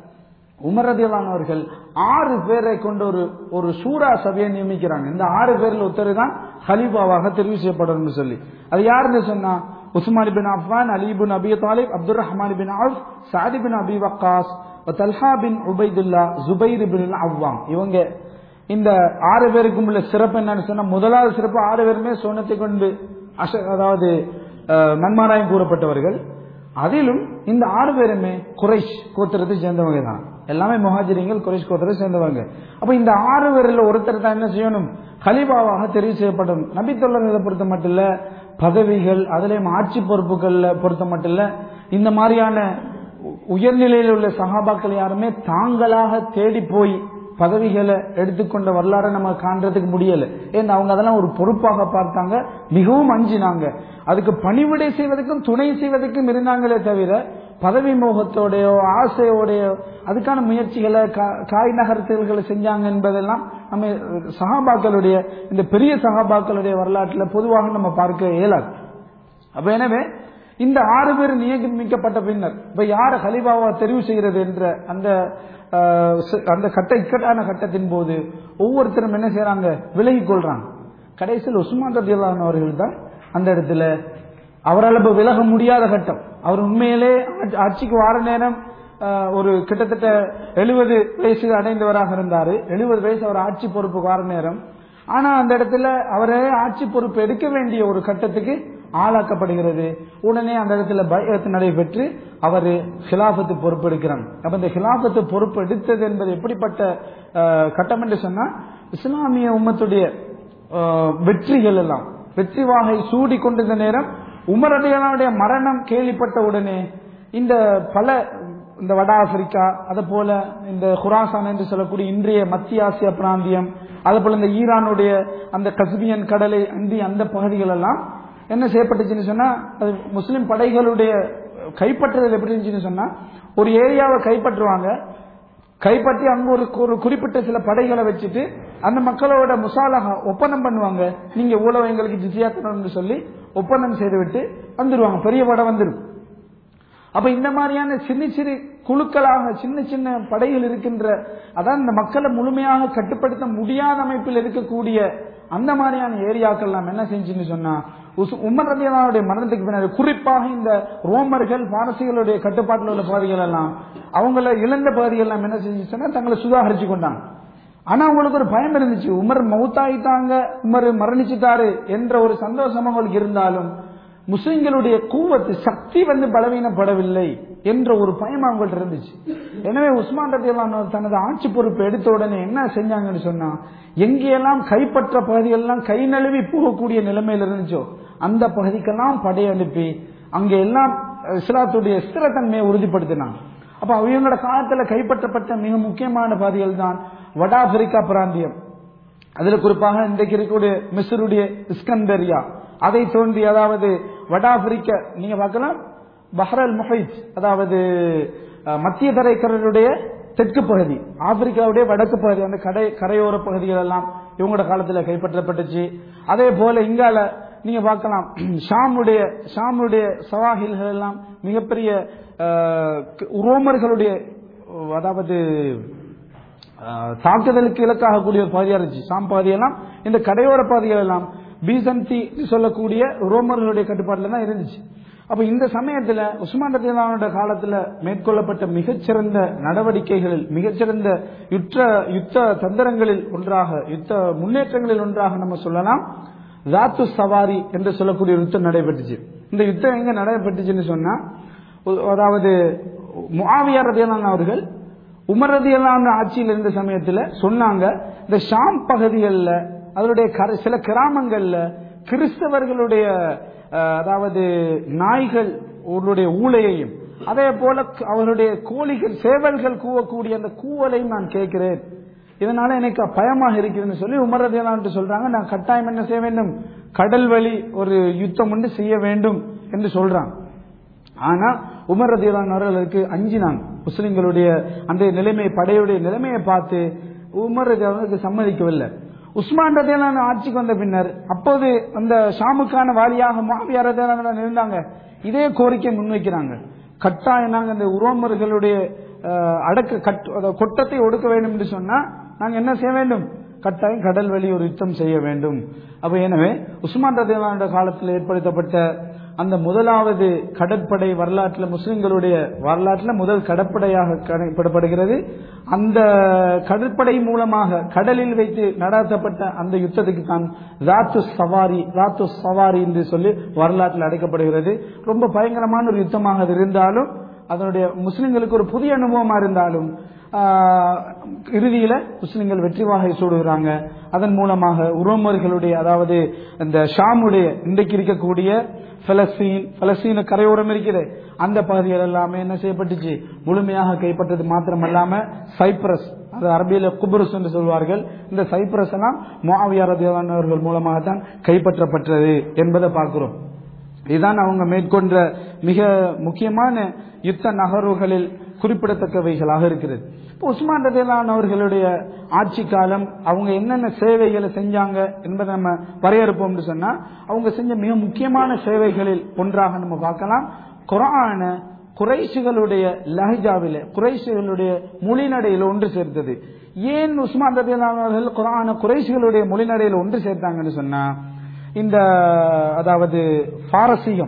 உமர் ரதியலானவர்கள் ஆறு பேரை கொண்ட ஒரு ஒரு சூரா சபையை நியமிக்கிறாங்க இந்த ஆறு பேர்ல ஒருத்தர் தான் ஹலீஃபாவாக தெரிவு செய்யப்படணும்னு சொல்லி அது யாருன்னு சொன்னா Usman bin Affan Ali bin Abi Talib Abdul Rahman bin Auf Saad bin Abi Waqqas Talha bin Ubaidullah Zubair bin Awwam இவங்க இந்த ஆறு பேருக்கும் உள்ள சிறப்பு என்னன்னு சொன்னா முதலாவது சிறப்பு ஆறு பேருமே சோனத்தை கொண்டு அச- அதாவது அஹ், நன்மாராயம் கூறப்பட்டவர்கள் அதிலும் இந்த ஆறு பேருமே குறைஷ் கோத்திரத்தை சேர்ந்தவங்க தான் எல்லாமே முஹாஜிரிங்கள் குறைஷ் கோத்திரத்தை சேர்ந்தவங்க அப்ப இந்த ஆறு பேரில் ஒருத்தர் தான் என்ன செய்யணும் கலிபாவாக தெரிவு செய்யப்படும் நபித்தொல்லர்களை பொறுத்த மட்டும் இல்ல பதவிகள் அதிலேயும் ஆட்சி பொறுப்புகள்ல பொறுத்த மட்டும் இல்ல இந்த மாதிரியான உ- உயர்நிலையில் உள்ள சகாபாக்கள் யாருமே தாங்களாக தேடி போய் பதவிகளை எடுத்துக்கொண்ட வரலாறை நம்ம காண்றதுக்கு முடியல ஏன்னா அவங்க அதெல்லாம் ஒரு பொறுப்பாக பார்த்தாங்க மிகவும் அஞ்சினாங்க அதுக்கு பணிவிடை செய்வதற்கும் துணை செய்வதற்கும் இருந்தாங்களே தவிர பதவி மோகத்தோடையோ ஆசையோடையோ அதுக்கான முயற்சிகளை கா- காய் நகர்த்தல்களை செஞ்சாங்க என்பதெல்லாம் நம்ம சகாபாக்களுடைய இந்த பெரிய சகாபாக்களுடைய வரலாற்றில் பொதுவாக நம்ம பார்க்க இயலாது அப்ப எனவே இந்த ஆறு பேர் நியமிக்கப்பட்ட பின்னர் இப்ப யார ஹலிபாவா தெரிவு செய்கிறது என்ற அந்த ஆஹ், ச- அந்த கட்ட இக்கட்டான கட்டத்தின் போது ஒவ்வொருத்தரும் என்ன செய்யறாங்க விலகி கொள்றாங்க கடைசியில் உஸ்மான் ரதியல்லான் அவர்கள் தான் அந்த இடத்துல அவரால் இப்ப விலக முடியாத கட்டம் அவர் உண்மையிலே ஆட்சி- ஆட்சிக்கு வார நேரம் ஆஹ், ஒரு கிட்டத்தட்ட எழுபது வயசு அடைந்தவராக இருந்தாரு எழுபது வயசு அவர் ஆட்சி பொறுப்புக்கு வார நேரம் ஆனா அந்த இடத்துல அவரே ஆட்சி பொறுப்பு எடுக்க வேண்டிய ஒரு கட்டத்துக்கு ஆளாக்கப்படுகிறது உடனே அந்த இடத்துல பயத்து நடைபெற்று அவர் ஹிலாபத்து பொறுப்பு எடுக்கிறாங்க அப்ப இந்த ஹிலாபத்து பொறுப்பு எடுத்தது என்பது எப்படிப்பட்ட ஆஹ், கட்டம் என்று சொன்னா இஸ்லாமிய உம்மத்துடைய ஆஹ், வெற்றிகள் எல்லாம் வெற்றி வாகை சூடி கொண்டிருந்த நேரம் உமரடியானுடைய மரணம் கேள்விப்பட்ட உடனே இந்த பல இந்த வட ஆப்பிரிக்கா அது போல இந்த குராசான் என்று சொல்லக்கூடிய இன்றைய மத்திய ஆசியா பிராந்தியம் அது போல இந்த ஈரானுடைய அந்த கஸ்பியன் கடலை அண்டி அந்த பகுதிகள் எல்லாம் என்ன செய்யப்பட்டுச்சுன்னு சொன்னா அது முஸ்லிம் படைகளுடைய கைப்பற்றுதல் எப்படி இருந்துச்சுன்னு சொன்னா ஒரு ஏரியாவை கைப்பற்றுவாங்க கைப்பற்றி அங்க ஒரு ஒரு குறிப்பிட்ட சில படைகளை வச்சுட்டு அந்த மக்களோட முசாலகா ஒப்பந்தம் பண்ணுவாங்க நீங்க இவ்வளவு எங்களுக்கு ஜிசியா தரணும்னு சொல்லி ஒப்பந்தம் செய்துவிட்டு வந்துருவாங்க பெரிய படை வந்துடும் அப்ப இந்த மாதிரியான சின்ன சிறு குழுக்களாக சின்ன சின்ன படைகள் இருக்கின்ற அதான் இந்த மக்களை முழுமையாக கட்டுப்படுத்த முடியாத அமைப்பில் இருக்கக்கூடிய அந்த மாதிரியான ஏரியாக்கள் நாம் என்ன செஞ்சுன்னு சொன்னா உஸ்- உமர் ரதியல்லாவுடைய மரணத்துக்கு பின்னாடி குறிப்பாக இந்த ரோமர்கள் பாரசீகளுடைய கட்டுப்பாட்டில் உள்ள பகுதிகள் எல்லாம் அவங்கள இழந்த பகுதிகள் எல்லாம் என்ன செஞ்சு சொன்னா தங்களை சுதாகரிச்சு கொண்டாங்க ஆனா அவங்களுக்கு ஒரு பயம் இருந்துச்சு உமர் மௌத்தாயிட்டாங்க உமர் மரணிச்சுட்டாரு என்ற ஒரு சந்தோஷம் அவங்களுக்கு இருந்தாலும் முஸ்லிம்களுடைய கூவத்து சக்தி வந்து பலவீனப்படவில்லை என்ற ஒரு பயம் அவங்கள்ட்ட இருந்துச்சு எனவே உஸ்மான் ரதியல்லாஹு தனது ஆட்சி பொறுப்பு எடுத்த உடனே என்ன செஞ்சாங்கன்னு சொன்னா எங்கெல்லாம் கைப்பற்ற பகுதிகளெல்லாம் கை நழுவி போகக்கூடிய நிலைமையில இருந்துச்சோ அந்த பகுதிக்கெல்லாம் படை அனுப்பி அங்க எல்லாம் இஸ்லாத்துடைய ஸ்திரத்தன்மையை உறுதிப்படுத்தினாங்க அப்ப அவங்களோட காலத்துல கைப்பற்றப்பட்ட மிக முக்கியமான பகுதிகள் தான் வட ஆப்பிரிக்கா பிராந்தியம் அதுல குறிப்பாக இன்றைக்கு இருக்கக்கூடிய மிஸ்ருடைய இஸ்கந்தரியா அதை தோன்றி அதாவது வட ஆப்பிரிக்க நீங்க பார்க்கலாம் பஹ்ரல் முஹைத் அதாவது அஹ், மத்திய தரைக்கடலுடைய தெற்கு பகுதி ஆப்பிரிக்காவுடைய வடக்கு பகுதி அந்த கடை கரையோர பகுதிகள் எல்லாம் இவங்களோட காலத்துல கைப்பற்றப்பட்டுச்சு அதே போல இங்கால நீங்க பார்க்கலாம் ஷாமுடைய ஷாமுடைய சவாஹில்கள் எல்லாம் மிகப்பெரிய அஹ், ரோமர்களுடைய அதாவது ஆஹ் தாக்குதலுக்கு இலக்காகக்கூடிய ஒரு பகுதியா இருந்துச்சு சாம் பகுதியெல்லாம் இந்த கடையோர பகுதிகள் எல்லாம் பீசந்தி சொல்லக்கூடிய ரோமர்களுடைய கட்டுப்பாட்டில் தான் இருந்துச்சு அப்ப இந்த சமயத்துல உஸ்மான் ரத்தியலானுடைய காலத்துல மேற்கொள்ளப்பட்ட மிகச்சிறந்த நடவடிக்கைகளில் மிகச்சிறந்த யுத்த யுத்த தந்திரங்களில் ஒன்றாக யுத்த முன்னேற்றங்களில் ஒன்றாக நம்ம சொல்லலாம் ராத்து சவாரி என்று சொல்லக்கூடிய ஒரு யுத்தம் நடைபெற்றுச்சு இந்த யுத்தம் எங்க நடைபெற்றுச்சுன்னு சொன்னா ஒரு- அதாவது முஆவியா ரதியல்லான் அவர்கள் உமர் ரதியல்லான் ஆட்சியில் இருந்த சமயத்துல சொன்னாங்க இந்த ஷாம் பகுதிகளில் அதனுடைய கர- சில கிராமங்கள்ல கிறிஸ்தவர்களுடைய அஹ், அதாவது நாய்கள் அவர்களுடைய ஊழையையும் அதே போல க- அவருடைய கோழிகள் சேவல்கள் கூவக்கூடிய அந்த கூவலையும் நான் கேட்கிறேன் இதனால எனக்கு பயமாக இருக்கிறதுன்னு சொல்லி உமர் ரதியல்லான் சொல்றாங்க நான் கட்டாயம் என்ன செய்ய வேண்டும் கடல் வழி ஒரு யுத்தம் ஒன்று செய்ய வேண்டும் என்று சொல்றாங்க ஆனா உமர் ரதியலான் அவர்களுக்கு அஞ்சினாங்க முஸ்லிம்களுடைய அந்த நிலைமை படையுடைய நிலைமையை பார்த்து உமர் ரதியலானுக்கு சம்மதிக்கவில்லை உஸ்மான் ரதியலான் ஆட்சிக்கு வந்த பின்னர் அப்போது அந்த ஷாமுக்கான வாலியாக மாவியார் ரதியலான் இருந்தாங்க இதே கோரிக்கை முன்வைக்கிறாங்க கட்டாயம் நாங்க அந்த உரோமர்களுடைய அஹ், அடக்க கட் அதாவது கொட்டத்தை ஒடுக்க வேண்டும் என்று சொன்னா நாங்க என்ன செய்ய வேண்டும் கட்டாயம் கடல் வழி ஒரு யுத்தம் செய்ய வேண்டும் அப்ப எனவே உஸ்மான் ரதியலான காலத்தில் ஏற்படுத்தப்பட்ட அந்த முதலாவது கடற்படை வரலாற்றில் முஸ்லிம்களுடைய வரலாற்றில் முதல் கடற்படையாக கணக்கிடப்படுகிறது அந்த கடற்படை மூலமாக கடலில் வைத்து நடாத்தப்பட்ட அந்த யுத்தத்துக்கு தான் ராத்து சவாரி ராத்து சவாரி என்று சொல்லி வரலாற்றில் அழைக்கப்படுகிறது ரொம்ப பயங்கரமான ஒரு யுத்தமாக அது இருந்தாலும் அதனுடைய முஸ்லிம்களுக்கு ஒரு புதிய அனுபவமா இருந்தாலும் ஆஹ், இறுதியில முஸ்லிம்கள் வெற்றி வாகை சூடுகிறாங்க அதன் மூலமாக உரோமர்களுடைய அதாவது இந்த ஷாமுடைய இன்றைக்கு இருக்கக்கூடிய பலஸ்தீன் பலஸ்தீன கரையோரம் இருக்கிறது அந்த பகுதிகள் எல்லாமே என்ன செய்யப்பட்டுச்சு முழுமையாக கைப்பற்றது மாத்திரமல்லாம சைப்ரஸ் அது அரபியில குபுருஸ் என்று சொல்வார்கள் இந்த சைப்ரஸ் எல்லாம் மாவியாரதியானவர்கள் மூலமாக தான் கைப்பற்றப்பட்டது என்பதை பார்க்கிறோம் இதுதான் அவங்க மேற்கொண்ட மிக முக்கியமான யுத்த நகர்வுகளில் குறிப்பிடத்தக்கவைகளாக இருக்கிறது இப்போ உஸ்மான் ரதியலான் அவர்களுடைய ஆட்சி காலம் அவங்க என்னென்ன சேவைகளை செஞ்சாங்க என்பதை நம்ம வரையறுப்போம்னு சொன்னா அவங்க செஞ்ச மிக முக்கியமான சேவைகளில் ஒன்றாக நம்ம பார்க்கலாம் குரான குறைஷிகளுடைய லஹஜாவில குறைஷிகளுடைய மொழிநடையில் ஒன்று சேர்த்தது ஏன் உஸ்மான் ரதியலான் அவர்கள் குரான குறைஷிகளுடைய மொழிநடையில் ஒன்று சேர்த்தாங்கன்னு சொன்னா இந்த அதாவது பாரசீகம்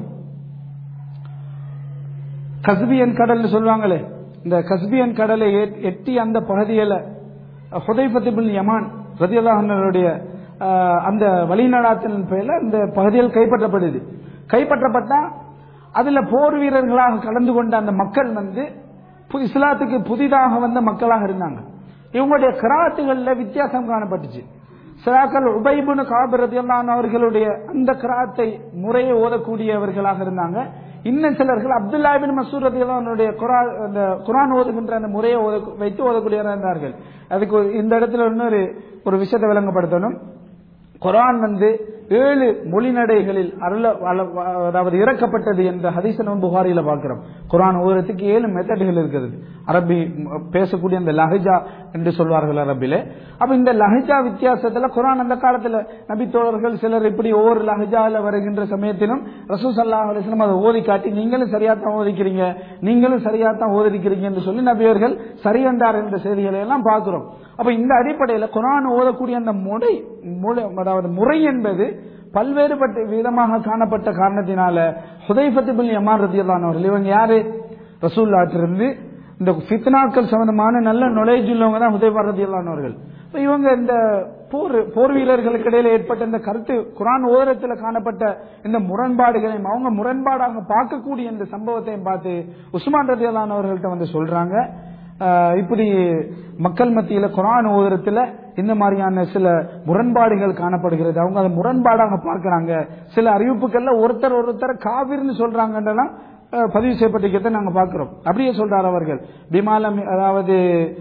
கஸ்பியன் கடல்னு சொல்லுவாங்களே இந்த கஸ்பியன் கடலை எட்- எட்டி அந்த பகுதியில் ஹுதைபத்திபின் யமான் ரதியல்லாஹனுடைய அந்த வழிநடாத்தின் பெயரில் இந்த பகுதியில் கைப்பற்றப்படுது கைப்பற்றப்பட்டா அதுல போர் வீரர்களாக கலந்து கொண்ட அந்த மக்கள் வந்து பு- இஸ்லாத்துக்கு புதிதாக வந்த மக்களாக இருந்தாங்க இவங்களுடைய கிராத்துகள்ல வித்தியாசம் காணப்பட்டுச்சு சிலாக்கள் உபைபுன் காபர் ரதியல்லான் அவர்களுடைய அந்த கிராத்தை முறையை ஓதக்கூடியவர்களாக இருந்தாங்க இன்னும் சிலர்கள் அப்துல்லா பின் மசூர் ரதியல்லானுடைய குரான் அந்த குரான் ஓதுகின்ற அந்த முறையை ஓத வைத்து ஓதக்கூடியவராக இருந்தார்கள் அதுக்கு ஒரு- இந்த இடத்துல இன்னொரு ஒரு விஷயத்தை விளங்கப்படுத்தணும் குரான் வந்து ஏழு மொழிநடைகளில் அருள அள- அதாவது இறக்கப்பட்டது என்ற ஹதீஸ நம்ம புகாரியில பார்க்கிறோம் குரான் ஓதுறதுக்கு ஏழு மெத்தடுகள் இருக்கிறது அரபி ம், பேசக்கூடிய அந்த லஹஜா என்று சொல்வார்கள் அரபிலே அப்ப இந்த லஹஜா வித்தியாசத்துல குரான் அந்த காலத்துல நபி தோழர்கள் சிலர் இப்படி ஒவ்வொரு லஹஜால வருகின்ற சமயத்திலும் ரசூ சல்லாஹ் அலிஸ்லாம் அதை ஓதி காட்டி நீங்களும் சரியா தான் ஓதிக்கிறீங்க நீங்களும் சரியா தான் ஓதிக்கிறீங்க என்று சொல்லி நபியர்கள் சரியண்டார் என்ற செய்திகளை எல்லாம் பார்க்கிறோம் அப்ப இந்த அடிப்படையில் குரான் ஓதக்கூடிய அந்த முறை முறை- அதாவது முறை என்பது பல்வேறுபட்ட விதமாக காணப்பட்ட காரணத்தினால ஹுதைஃபத்து பின் யமான் ரதியல்லான் அவர்கள் இவங்க யாரு ரசூல்லாட்டிலிருந்து இந்த ஃபித்னாக்கள் சம்பந்தமான நல்ல knowledge உள்ளவங்க தான் ஹுதைஃபா ரதியல்லான் அவர்கள் இப்ப இவங்க இந்த போர் போர் வீரர்களுக்கு இடையில ஏற்பட்ட இந்த கருத்து குரான் ஓதரத்தில் காணப்பட்ட இந்த முரண்பாடுகளையும் அவங்க முரண்பாடாக பார்க்கக்கூடிய இந்த சம்பவத்தையும் பார்த்து உஸ்மான் ரதியல்லான் அவர்கள்ட்ட வந்து சொல்றாங்க ஆஹ் இப்படி மக்கள் மத்தியில குரான் ஓதுறதுல இந்த மாதிரியான சில முரண்பாடுகள் காணப்படுகிறது அவங்க அதை முரண்பாடாக பார்க்கறாங்க சில அறிவிப்புகள்ல ஒருத்தர் ஒருத்தர் காவிர்னு சொல்றாங்கன்றலாம் ஆஹ் பதிவு செய்யப்பட்டிருக்கிறத நாங்க பார்க்கிறோம் அப்படியே சொல்றார் அவர்கள் பிமாலம் அதாவது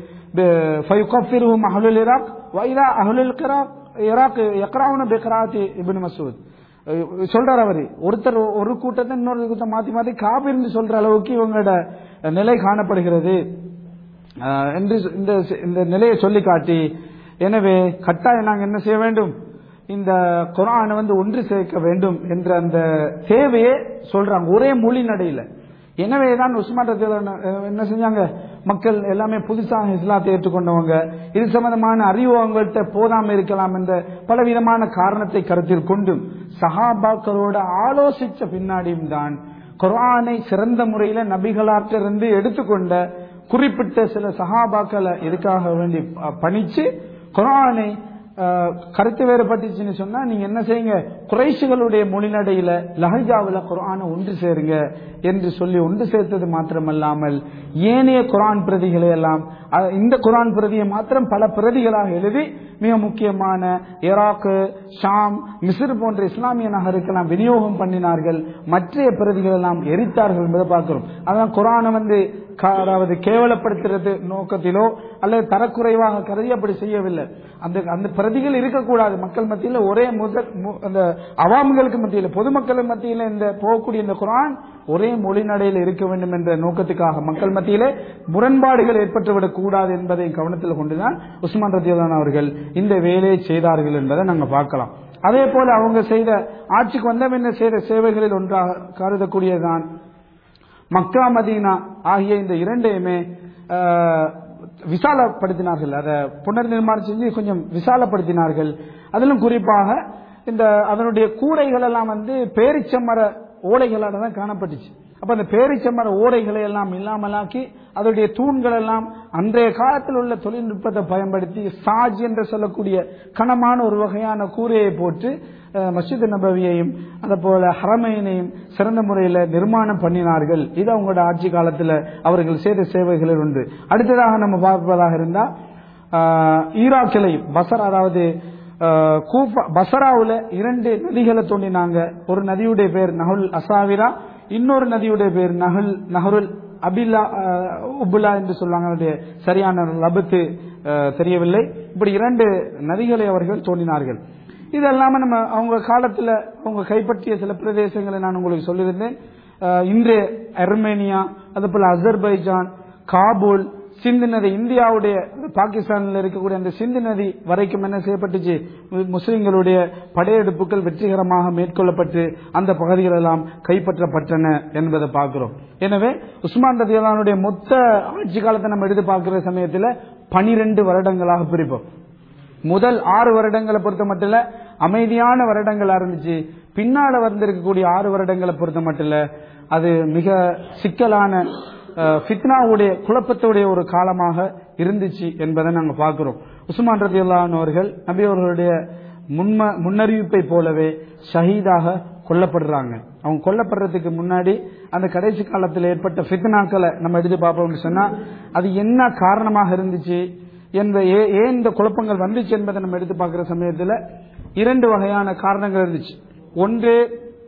ஃபயுகஃபிருஹும் அஹ்லுல் இராக் வைதா அஹ்லுல் கிராக் இராக் யக்ராவுன பிக்ராத்தி இப்னு மசூத் அஹ் சொல்றார் அவரு ஒருத்தர் ஒரு கூட்டத்தை இன்னொரு கூட்டம் மாத்தி மாத்தி காபிர்னு சொல்ற அளவுக்கு இவங்களோட நிலை காணப்படுகிறது ஆஹ் என்று இந்த இந்த நிலையை சொல்லி காட்டி எனவே கட்டாயம் நாங்கள் என்ன செய்ய வேண்டும் இந்த குரானை வந்து ஒன்று சேர்க்க வேண்டும் என்ற அந்த தேவையை சொல்றாங்க ஒரே மொழி நடையில எனவேதான் உஸ்மான் ரத்தியல்லாஹு அன்ஹு என்ன செஞ்சாங்க மக்கள் எல்லாமே புதுசாக இஸ்லாத்தை ஏற்றுக்கொண்டவங்க இது சம்பந்தமான அறிவு அவங்கள்ட்ட போதாம இருக்கலாம் என்ற பலவிதமான காரணத்தை கருத்தில் கொண்டும் சஹாபாக்களோட ஆலோசிச்ச பின்னாடியும் தான் குர்ஆனை சிறந்த முறையில நபிகளாற்றிருந்து எடுத்துக்கொண்ட குறிப்பிட்ட சில சஹாபாக்களை இதுக்காக வேண்டி அஹ், பணிச்சு குர்ஆனை அஹ், கருத்து வேறுபட்டுச்சுன்னு சொன்னா நீங்க என்ன செய்யுங்க குறைஷிகளுடைய மொழிநடையில லஹஜாவுல குர்ஆனை ஒன்று சேருங்க என்று சொல்லி ஒன்று சேர்த்தது மாத்திரமல்லாமல் ஏனைய குர்ஆன் பிரதிகளை எல்லாம் அஹ், இந்த குர்ஆன் பிரதியை மாத்திரம் பல பிரதிகளாக எழுதி மிக முக்கியமான ஈராக்கு ஷாம் மிஸ்ர் போன்ற இஸ்லாமிய நகருக்கெல்லாம் விநியோகம் பண்ணினார்கள் மற்ற பிரதிகள் எல்லாம் எரித்தார்கள் என்பதை பார்க்கிறோம் அதான் குரானை வந்து க- அதாவது கேவலப்படுத்துறது நோக்கத்திலோ அல்லது தரக்குறைவாக கருதி அப்படி செய்யவில்லை அந்த அந்த பிரதிகள் இருக்கக்கூடாது மக்கள் மத்தியில் ஒரே முதல் மு- அந்த அவாம்களுக்கு மத்தியில் பொதுமக்கள் மத்தியில் இந்த போகக்கூடிய இந்த குரான் ஒரே மொழி நடையில் இருக்க வேண்டும் என்ற நோக்கத்துக்காக மக்கள் மத்தியிலே முரண்பாடுகள் ஏற்பட்டுவிடக் கூடாது என்பதை கவனத்தில் கொண்டுதான் உஸ்மான் ரத்தியலான் அவர்கள் இந்த வேலையை செய்தார்கள் என்பதை நாங்கள் பார்க்கலாம் அதே போல அவங்க செய்த ஆட்சிக்கு வந்த பின்னர் செய்த சேவைகளில் ஒன்றாக கருதக்கூடியதுதான் மக்கா மதீனா ஆகிய இந்த இரண்டையுமே ஆஹ், விசாலப்படுத்தினார்கள் அதை புனர் நிர்மாணம் செஞ்சு கொஞ்சம் விசாலப்படுத்தினார்கள் அதிலும் குறிப்பாக இந்த அதனுடைய கூரைகள் எல்லாம் வந்து பேரிச்சமர ஓலைகளால தான் காணப்பட்டுச்சு அப்ப அந்த பேரிச்சமர ஓடைகளை எல்லாம் இல்லாமலாக்கி அதனுடைய தூண்கள் எல்லாம் அன்றைய காலத்தில் உள்ள தொழில்நுட்பத்தை பயன்படுத்தி சாஜ் என்று சொல்லக்கூடிய கனமான ஒரு வகையான கூரையை போட்டு அஹ், மஸ்ஜித் நபவியையும் அதே போல ஹரமையினையும் சிறந்த முறையில் நிர்மாணம் பண்ணினார்கள் இது அவங்களோட ஆட்சி காலத்தில் அவர்கள் செய்த சேவைகளில் ஒன்று அடுத்ததாக நம்ம பார்ப்பதாக இருந்தா ஆஹ், ஈராக்கிலையும் பசர் அதாவது ஆஹ், கூஃபா பசராவுல இரண்டு நதிகளை தோண்டினாங்க ஒரு நதியுடைய பேர் நகுல் அசாவிரா இன்னொரு நதியுடைய பேர் நகுல் நஹருல் அபிலா ஆஹ், உபுலா என்று சொல்லுவாங்க அதனுடைய சரியான லபத்து ஆஹ், தெரியவில்லை இப்படி இரண்டு நதிகளை அவர்கள் தோண்டினார்கள் இது இல்லாம நம்ம அவங்க காலத்துல அவங்க கைப்பற்றிய சில பிரதேசங்களை நான் உங்களுக்கு சொல்லியிருந்தேன் ஆஹ், இன்றைய அர்மேனியா அது போல அசர்பைஜான் காபூல் சிந்து நதி இந்தியாவுடைய பாகிஸ்தானில் இருக்கக்கூடிய அந்த சிந்து நதி வரைக்கும் என்ன செய்யப்பட்டுச்சு மு- முஸ்லிம்களுடைய படையெடுப்புகள் வெற்றிகரமாக மேற்கொள்ளப்பட்டு அந்த பகுதிகள் எல்லாம் கைப்பற்றப்பட்டன என்பதை பார்க்கிறோம் எனவே உஸ்மான் ரதியலானுடைய மொத்த ஆட்சி காலத்தை நம்ம எடுத்து பார்க்கிற சமயத்தில் பனிரெண்டு வருடங்களாக பிரிப்போம் முதல் ஆறு வருடங்களை பொறுத்த மட்டும் இல்ல, அமைதியான வருடங்களா இருந்துச்சு பின்னால வந்திருக்கக்கூடிய ஆறு வருடங்களை பொறுத்த மட்டும் இல்ல, அது மிக சிக்கலான அஹ், ஃபித்னாவுடைய குழப்பத்துடைய ஒரு காலமாக இருந்துச்சு என்பதை நாங்க பார்க்கிறோம் உஸ்மான் ரதி அவர்கள் நபி அவர்களுடைய முன்ம முன்னறிவிப்பை போலவே ஷஹீதாக கொல்லப்படுறாங்க அவங்க கொல்லப்படுறதுக்கு முன்னாடி அந்த கடைசி காலத்தில் ஏற்பட்ட ஃபித்னாக்களை நம்ம எடுத்து பார்ப்போம்னு சொன்னா அது என்ன காரணமாக இருந்துச்சு என்ற ஏ- ஏன் இந்த குழப்பங்கள் வந்துச்சு என்பதை நம்ம எடுத்து பார்க்கிற சமயத்தில் இரண்டு வகையான காரணங்கள் இருந்துச்சு ஒன்று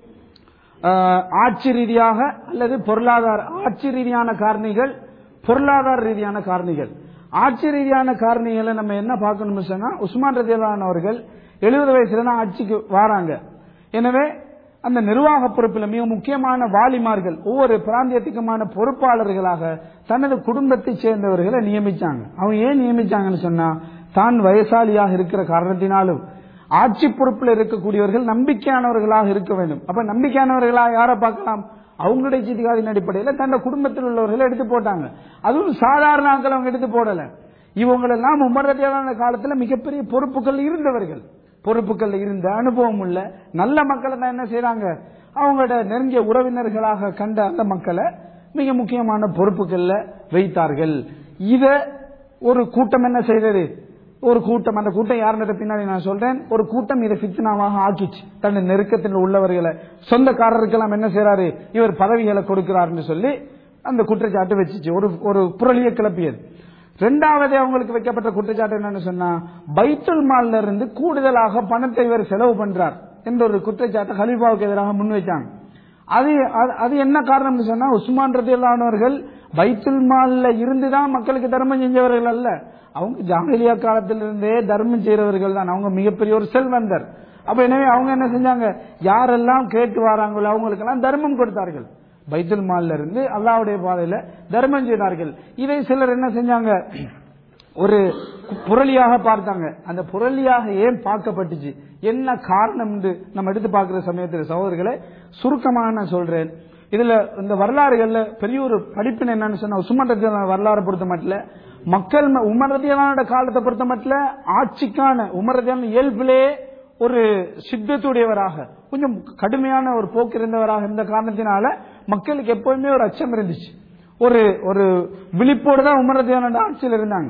ஆஹ், ஆட்சி ரீதியாக அல்லது பொருளாதார ஆட்சி ரீதியான காரணிகள் பொருளாதார ரீதியான காரணிகள் ஆட்சி ரீதியான காரணிகளை நம்ம என்ன பார்க்கணும்னு சொன்னா உஸ்மான் ரதியலான் அவர்கள் எழுபது வயசுல தான் ஆட்சிக்கு வராங்க எனவே அந்த நிர்வாக பொறுப்பில் மிக முக்கியமான வாலிமார்கள் ஒவ்வொரு பிராந்தியத்துக்குமான பொறுப்பாளர்களாக தனது குடும்பத்தை சேர்ந்தவர்களை நியமிச்சாங்க அவங்க ஏன் நியமிச்சாங்கன்னு சொன்னா தான் வயசாலியாக இருக்கிற காரணத்தினாலும் ஆட்சி பொறுப்பில் இருக்கக்கூடியவர்கள் நம்பிக்கையானவர்களாக இருக்க வேண்டும் அப்ப நம்பிக்கையானவர்களாக யாரை பார்க்கலாம் அவங்களுடைய ஜிதிகாதின் அடிப்படையில் தன் குடும்பத்தில் உள்ளவர்களை எடுத்து போட்டாங்க அதுவும் சாதாரண ஆட்கள் அவங்க எடுத்து போடல இவங்களெல்லாம் உமரதியான காலத்துல மிகப்பெரிய பொறுப்புகள் இருந்தவர்கள் பொறுப்புகள் இருந்த அனுபவம் உள்ள நல்ல மக்களை தான் என்ன செய்றாங்க அவங்களோட நெருங்கிய உறவினர்களாக கண்ட அந்த மக்களை மிக முக்கியமான பொறுப்புகள்ல வைத்தார்கள் இத ஒரு கூட்டம் என்ன செய்தது ஒரு கூட்டம் அந்த கூட்டம் யாருன்றத பின்னாடி நான் சொல்றேன் ஒரு கூட்டம் இதை ஃபித்னாவாக ஆக்கிச்சு தன் நெருக்கத்தில் உள்ளவர்களை சொந்தக்காரருக்கெல்லாம் என்ன செய்றாரு இவர் பதவிகளை கொடுக்கிறாருன்னு சொல்லி அந்த குற்றச்சாட்டு வச்சுச்சு ஒரு ஒரு புரளியை கிளப்பியது ரெண்டாவது அவங்களுக்கு வைக்கப்பட்ட குற்றச்சாட்டு என்னன்னு சொன்னா பைத்துல் மால்ல இருந்து கூடுதலாக பணத்தை இவர் செலவு பண்றார் என்ற ஒரு குற்றச்சாட்டை ஹலீஃபாவுக்கு எதிராக முன்வைச்சாங்க அது அது- அது என்ன காரணம்னு சொன்னா உஸ்மான் ரதியல்லானவர்கள் பைத்துல் மால்ல இருந்துதான் மக்களுக்கு தர்மம் செஞ்சவர்கள் அல்ல அவங்க ஜாகிலியா காலத்திலிருந்தே தர்மம் செய்யறவர்கள் தான் அவங்க மிகப்பெரிய ஒரு செல்வந்தர் அப்ப எனவே அவங்க என்ன செஞ்சாங்க யாரெல்லாம் கேட்டு வராங்களோ அவங்களுக்கெல்லாம் தர்மம் கொடுத்தார்கள் பைத்துல் மால்ல இருந்து அல்லாவுடைய பாதையில தர்மம் செய்தார்கள் இதை சிலர் என்ன செஞ்சாங்க ஒரு புரளியாக பார்த்தாங்க அந்த புரளியாக ஏன் பார்க்கப்பட்டுச்சு என்ன காரணம் என்று நம்ம எடுத்து பார்க்கிற சமயத்தில் சகோதரர்களை சுருக்கமாக நான் சொல்றேன் இதுல இந்த வரலாறுகள்ல பெரிய ஒரு படிப்பினை என்னன்னு சொன்னா உஸ்மான் ரத்தியான வரலாறு பொறுத்த மட்டும் மக்கள் ம- உமர் ரத்தியான காலத்தை பொறுத்த மட்டும் ஆட்சிக்கான உமர் ரத்தியான இயல்பிலே ஒரு சித்தத்துடையவராக கொஞ்சம் கடுமையான ஒரு போக்கு இருந்தவராக இருந்த காரணத்தினால மக்களுக்கு எப்பவுமே ஒரு அச்சம் இருந்துச்சு ஒரு ஒரு விழிப்போடு தான் உமர் ரத்தியான ஆட்சியில் இருந்தாங்க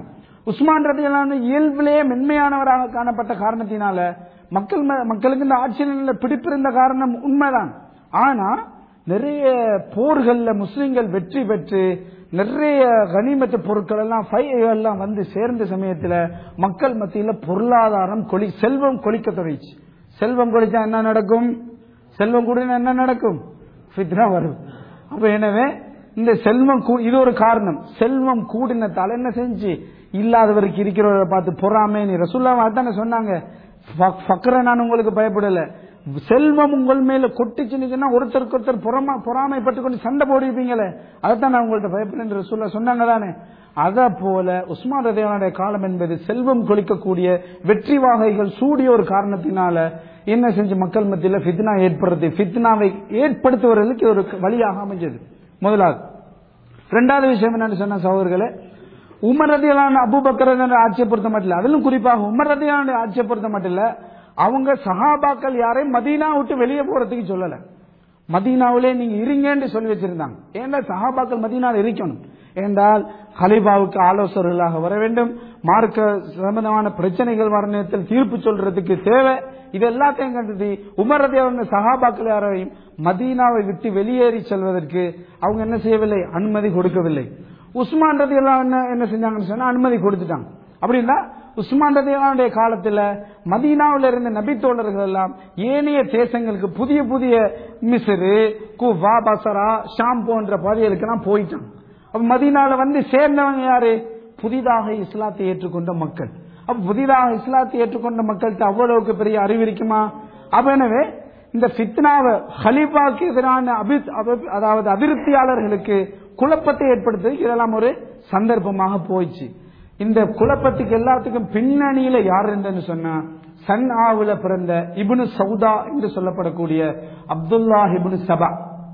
உஸ்மான் ரதியல்லான இயல்பிலேயே மென்மையானவராக காணப்பட்ட காரணத்தினால மக்கள் ம- மக்களுக்கு இந்த ஆட்சியில் பிடிப்பிருந்த காரணம் உண்மைதான் ஆனா நிறைய போர்கள்ல முஸ்லிம்கள் வெற்றி பெற்று நிறைய கனிமத்து பொருட்கள் எல்லாம் ஃபைகள் எல்லாம் வந்து சேர்ந்த சமயத்துல மக்கள் மத்தியில பொருளாதாரம் கொலி செல்வம் கொலிக்க தொடங்கிச்சு செல்வம் கொலிச்சா என்ன நடக்கும் செல்வம் கூட என்ன நடக்கும் ஃபித்னா வரும் அப்ப எனவே இந்த செல்வம் கூ- இது ஒரு காரணம் செல்வம் கூடினத்தால என்ன செஞ்சு இல்லாதவருக்கு இருக்கிறவரை பார்த்து பொறாமை நீ ரசுல்லா தானே சொன்னாங்க ஃப- ஃபக்ர நான் உங்களுக்கு பயப்படல செல்வம் உங்கள் மேல கொட்டிச்சுன்னு சொன்னா ஒருத்தருக்கு ஒருத்தர் பொறாம பொறாமைப்பட்டு கொண்டு சண்டை போடுவீங்களே அதைத்தான் நான் உங்கள்ட்ட பயப்படுறேன் ரசூல்லா சொன்னாங்க தானே அத போல உஸ்மான் ரதையானுடைய காலம் என்பது செல்வம் கொளிக்கக்கூடிய வெற்றி வாகைகள் சூடிய ஒரு காரணத்தினால என்ன செஞ்சு மக்கள் மத்தியில் ஃபித்னா ஏற்படுறது ஃபித்னாவை ஏற்படுத்துவதற்கு இது ஒரு வழியாக அமைஞ்சது முதலாவது ரெண்டாவது விஷயம் என்னன்னு சொன்ன சகோதரர்களே உமர் ரதியலான அபுபக்கர் ஆட்சியை பொறுத்த மட்டும் இல்ல அதிலும் குறிப்பாக உமர் ரதியலான ஆட்சியை பொறுத்த மட்டும் இல்ல அவங்க சஹாபாக்கள் யாரையும் மதீனா விட்டு வெளியே போறதுக்கு சொல்லல மதீனாவிலே நீங்க இருங்கன்னு சொல்லி வச்சிருந்தாங்க ஏன்னா சஹாபாக்கள் மதீனாவில் இருக்கணும் என்றால் ஹலிபாவுக்கு ஆலோசகர்களாக வர வேண்டும் மார்க்க சம்பந்தமான பிரச்சனைகள் வர நேரத்தில் தீர்ப்பு சொல்றதுக்கு தேவை இது எல்லாத்தையும் கண்டது உமர் ரதியான சஹாபாக்கள் யாரையும் மதீனாவை விட்டு வெளியேறி செல்வதற்கு அவங்க என்ன செய்யவில்லை அனுமதி கொடுக்கவில்லை உஸ்மான் ரதி எல்லாம் என்ன என்ன செஞ்சாங்கன்னு சொன்னா அனுமதி கொடுத்துட்டாங்க அப்படின்னா உஸ்மான் ரதியானுடைய காலத்துல மதீனாவில் இருந்த நபித்தோழர்கள் எல்லாம் ஏனைய தேசங்களுக்கு புதிய புதிய மிஸ்ரு குவா பசரா ஷாம் போன்ற பகுதிகளுக்கெல்லாம் போயிட்டாங்க அப்ப மதீனால வந்து சேர்ந்தவங்க யாரு புதிதாக இஸ்லாத்தை ஏற்றுக்கொண்ட மக்கள் அப்ப புதிதாக இஸ்லாத்தை ஏற்றுக்கொண்ட மக்கள்கிட்ட அவ்வளவுக்கு பெரிய அறிவு இருக்குமா அப்ப எனவே இந்த ஃபித்னாவை ஹலீஃபாக்கு எதிரான அபி- அபி- அதாவது அதிருப்தியாளர்களுக்கு குழப்பத்தை ஏற்படுத்துவதற்கு இதெல்லாம் ஒரு சந்தர்ப்பமாக போயிடுச்சு இந்த குழப்பத்துக்கு எல்லாத்துக்கும் பின்னணியில யார் இருந்தன்னு சொன்னா சன் ஆவுல பிறந்த இப்னு சவுதா என்று சொல்லப்படக்கூடிய அப்துல்லா இப்னு சபா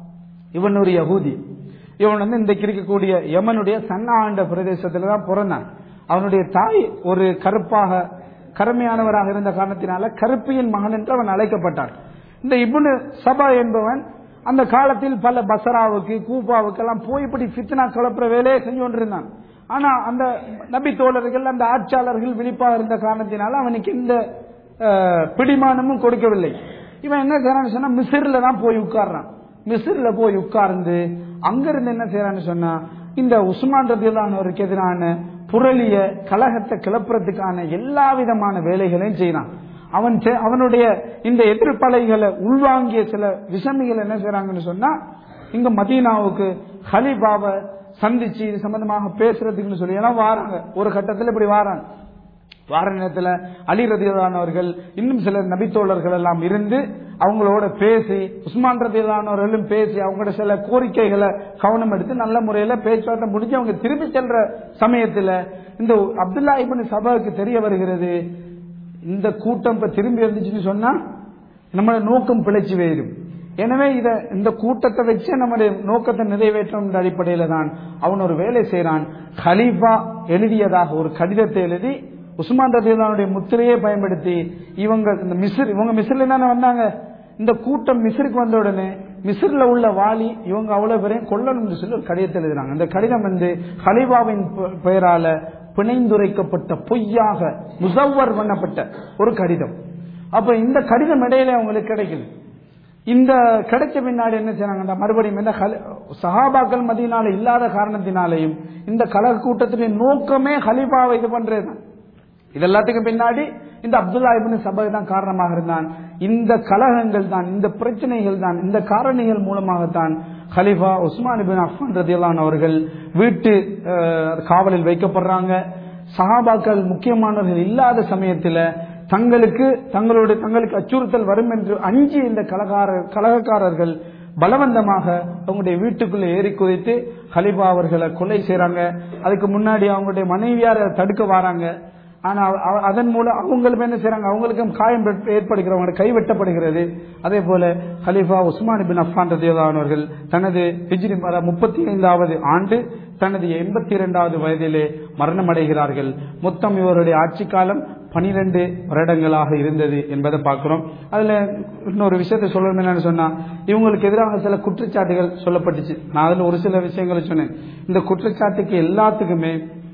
இவன் ஒரு யகூதி இவன் வந்து இன்றைக்கு இருக்கக்கூடிய யமனுடைய சன்னா என்ற பிரதேசத்துல தான் பிறந்தான் அவனுடைய தாய் ஒரு கருப்பாக கருமையானவராக இருந்த காரணத்தினால கருப்பியின் மகன் என்று அவன் அழைக்கப்பட்டான் இந்த இப்னு சபா என்பவன் அந்த காலத்தில் பல பசராவுக்கு கூப்பாவுக்கு எல்லாம் போய் இப்படி ஃபித்னா குழப்புற வேலையை செஞ்சு கொண்டிருந்தான் ஆனா அந்த நபி தோழர்கள் அந்த ஆட்சியாளர்கள் விழிப்பாக இருந்த காரணத்தினால அவனுக்கு எந்த அஹ், பிடிமானமும் கொடுக்கவில்லை இவன் என்ன செய்யறான்னு சொன்னா மிசிர்ல தான் போய் உட்கார்றான் மிசிர்ல போய் உட்கார்ந்து அங்கிருந்து என்ன செய்யறான்னு சொன்னா இந்த உஸ்மான் ரதியல்லானவருக்கு எதிரான புரளிய கலகத்தை கிளப்புறதுக்கான எல்லா விதமான வேலைகளையும் செய்யறான் அவன் செ- அவனுடைய இந்த எதிர்ப்பலைகளை உள்வாங்கிய சில விஷமிகள் என்ன செய்யறாங்கன்னு சொன்னா இங்க மதீனாவுக்கு ஹலிபாவை சந்திச்சு இது சம்பந்தமாக பேசுறதுக்குன்னு சொல்லி எல்லாம் வாராங்க ஒரு கட்டத்தில் இப்படி வாராங்க வார நேரத்தில் அலி ரதியலானவர்கள் இன்னும் சில நபித்தோழர்கள் எல்லாம் இருந்து அவங்களோட பேசி உஸ்மான் ரதியலானவர்களும் பேசி அவங்களோட சில கோரிக்கைகளை கவனம் எடுத்து நல்ல முறையில பேச்சுவார்த்தை முடிஞ்சு அவங்க திரும்பி செல்ற சமயத்துல இந்த அப்துல்லா இப்னு சபாவுக்கு தெரிய வருகிறது இந்த கூட்டம் இப்ப திரும்பி வந்துச்சுன்னு சொன்னா நம்மளோட நோக்கம் பிழைச்சு போயிடும் எனவே இத இந்த கூட்டத்தை வச்சு நம்முடைய நோக்கத்தை நிறைவேற்றும் என்ற அடிப்படையில தான் அவன் ஒரு வேலை செய்யறான் ஹலீஃபா எழுதியதாக ஒரு கடிதத்தை எழுதி உஸ்மான் ரதியுல்லாவுடைய முத்திரையை பயன்படுத்தி இவங்க இந்த மிஸ்ர் இவங்க மிஸ்ர்ல தானே வந்தாங்க இந்த கூட்டம் மிஸ்ருக்கு வந்த உடனே மிஸ்ர்ல உள்ள வாலி இவங்க அவ்வளவு பேரையும் கொல்லணும்னு சொல்லி ஒரு கடிதத்தை எழுதுறாங்க அந்த கடிதம் வந்து ஹலீஃபாவின் பெ- பெயரால பிணைந்துரைக்கப்பட்ட பொய்யாக முசவ்வர் பண்ணப்பட்ட ஒரு கடிதம் அப்ப இந்த கடிதம் இடையில அவங்களுக்கு கிடைக்குது இந்த கிடைச்ச பின்னாடி என்ன செய்றாங்கன்னா மறுபடியும் இந்த ஹல- சஹாபாக்கள் மதியனால இல்லாத காரணத்தினாலையும் இந்த கலக கூட்டத்தின் நோக்கமே ஹலிஃபாவை இது பண்றதுதான் இது எல்லாத்துக்கும் பின்னாடி இந்த அப்துல்லா இப்னு சபை தான் காரணமாக இருந்தான் இந்த கலகங்கள் தான் இந்த பிரச்சனைகள் தான் இந்த காரணிகள் மூலமாகத்தான் ஹலிஃபா உஸ்மான் இபின் அஃபான் ரதியல்லான் அவர்கள் வீட்டு அஹ், காவலில் வைக்கப்படுறாங்க சஹாபாக்கள் முக்கியமானவர்கள் இல்லாத சமயத்துல தங்களுக்கு தங்களுடைய தங்களுக்கு அச்சுறுத்தல் வரும் என்று அஞ்சி இந்த கலகார கலகக்காரர்கள் பலவந்தமாக அவங்களுடைய வீட்டுக்குள்ள ஏறி குதித்து ஹலிஃபா அவர்களை கொலை செய்றாங்க அதுக்கு முன்னாடி அவங்களுடைய மனைவியார தடுக்க வராங்க ஆனா அவ- அதன் மூலம் அவங்களுக்கு என்ன செய்றாங்க அவங்களுக்கும் காயம் ஏற்ப- ஏற்படுகிறவங்க கை வெட்டப்படுகிறது அதே போல ஹலீஃபா உஸ்மான் பின் அஃபான் ரதியல்லானவர்கள் தனது ஹிஜ்ரி முப்பத்தி ஐந்தாவது ஆண்டு தனது எண்பத்தி இரண்டாவது வயதிலே மரணம் அடைகிறார்கள் மொத்தம் இவருடைய ஆட்சி காலம் பனிரெண்டு வருடங்களாக இருந்தது என்பதை பார்க்கிறோம் அதுல இன்னொரு விஷயத்தை சொல்லணும் என்னன்னு சொன்னா இவங்களுக்கு எதிராக சில குற்றச்சாட்டுகள் சொல்லப்பட்டுச்சு நான் அதுல ஒரு சில விஷயங்களை சொன்னேன் இந்த குற்றச்சாட்டுக்கு எல்லாத்துக்குமே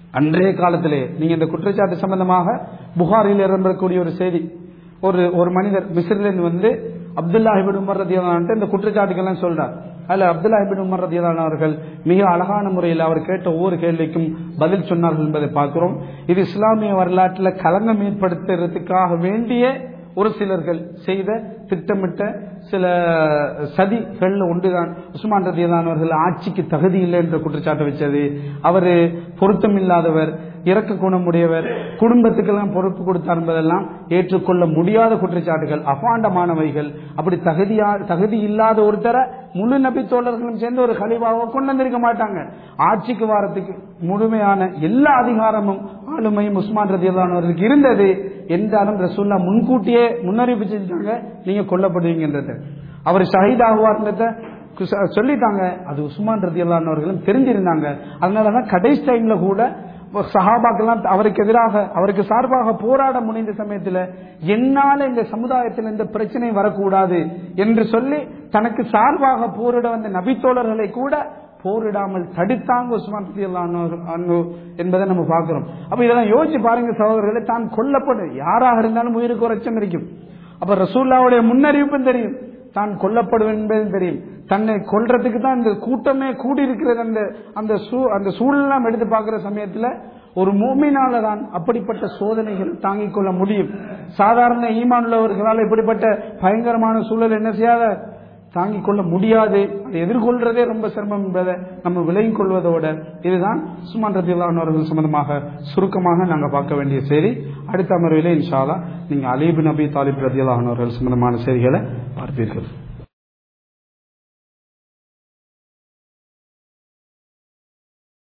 அன்றைய காலத்திலே நீங்க இந்த குற்றச்சாட்டு சம்பந்தமாக புகாரில் இடம்பெறக்கூடிய ஒரு செய்தி ஒரு ஒரு மனிதர் மிஸ்ரிலிருந்து வந்து அப்துல்லா ஹிபின் உமர் ரதியலான்ட்டு இந்த குற்றச்சாட்டுகள்லாம் சொல்றார் அதுல அப்துல்லா ஹிபின் உமர் ரதியலான் அவர்கள் மிக அழகான முறையில் அவர் கேட்ட ஒவ்வொரு கேள்விக்கும் பதில் சொன்னார்கள் என்பதை பார்க்கிறோம் இது இஸ்லாமிய வரலாற்றில் கலங்கம் ஏற்படுத்துறதுக்காக வேண்டிய ஒரு சிலர்கள் செய்த திட்டமிட்ட சில சதிகள் ஒன்றுதான் உஸ்மான் ரதியதானவர்கள் ஆட்சிக்கு தகுதி இல்லை என்ற குற்றச்சாட்டு வச்சது அவரு பொருத்தமில்லாதவர் இறக்க குணமுடையவர் குடும்பத்துக்கெல்லாம் பொறுப்பு கொடுத்தார் என்பதெல்லாம் ஏற்றுக்கொள்ள முடியாத குற்றச்சாட்டுகள் அபாண்டமானவைகள் அப்படி தகுதியா தகுதி இல்லாத ஒருத்தரை முழு நபி தோழர்களும் சேர்ந்து ஒரு கலிவாவோ கொண்டு வந்திருக்க மாட்டாங்க ஆட்சிக்கு வாரத்துக்கு முழுமையான எல்லா அதிகாரமும் ஆளுமையும் உஸ்மான் ரதியல்லானவர்களுக்கு இருந்தது என்றாலும் ரசூல்லா முன்கூட்டியே முன்னறிவிப்பு செஞ்சாங்க நீங்க கொல்லப்படுவீங்கன்றத அவர் ஷஹீத் ஆகுவார்ன்றத சொல்லிட்டாங்க அது உஸ்மான் ரதியல்லானவர்களும் தெரிஞ்சிருந்தாங்க அதனாலதான் கடைசி டைம்ல கூட சஹாபாக்கெல்லாம் அவருக்கு எதிராக அவருக்கு சார்பாக போராட முனைந்த சமயத்தில் என்னால இந்த சமுதாயத்தில் இந்த பிரச்சனை வரக்கூடாது என்று சொல்லி தனக்கு சார்பாக போரிட வந்த நபித்தோழர்களை கூட போரிடாமல் தடுத்தாங்க உஸ்மான் ரதி என்பதை நம்ம பார்க்கிறோம் அப்ப இதெல்லாம் யோசிச்சு பாருங்க சகோதரர்களை தான் கொல்லப்படும் யாராக இருந்தாலும் உயிருக்கு ஒரு அச்சம் இருக்கும் அப்ப ரசூல்லாவுடைய முன்னறிவிப்பும் தெரியும் தான் கொல்லப்படுவேன் என்பதும் தெரியும் தன்னை கொல்றதுக்கு தான் இந்த கூட்டமே கூடி இருக்கிறது அந்த அந்த அந்த சூழலாம் எடுத்து பார்க்கிற சமயத்துல ஒரு மூமினால தான் அப்படிப்பட்ட சோதனைகள் தாங்கிக் கொள்ள முடியும் சாதாரண ஈமான் உள்ளவர்களால் இப்படிப்பட்ட பயங்கரமான சூழல் என்ன செய்யாத தாங்கிக் கொள்ள முடியாது அதை எதிர்கொள்றதே ரொம்ப சிரமம் என்பதை நம்ம விலகிக் கொள்வதோட இதுதான் சுமான் ரத்தியல்லானவர்கள் சம்பந்தமாக சுருக்கமாக நாங்கள் பார்க்க வேண்டிய செய்தி அடுத்த அமர்விலே இன்ஷாலா நீங்க அலீப் நபி தாலிப் ரத்தியல்லானவர்கள் சம்பந்தமான செய்திகளை பார்ப்பீர்கள்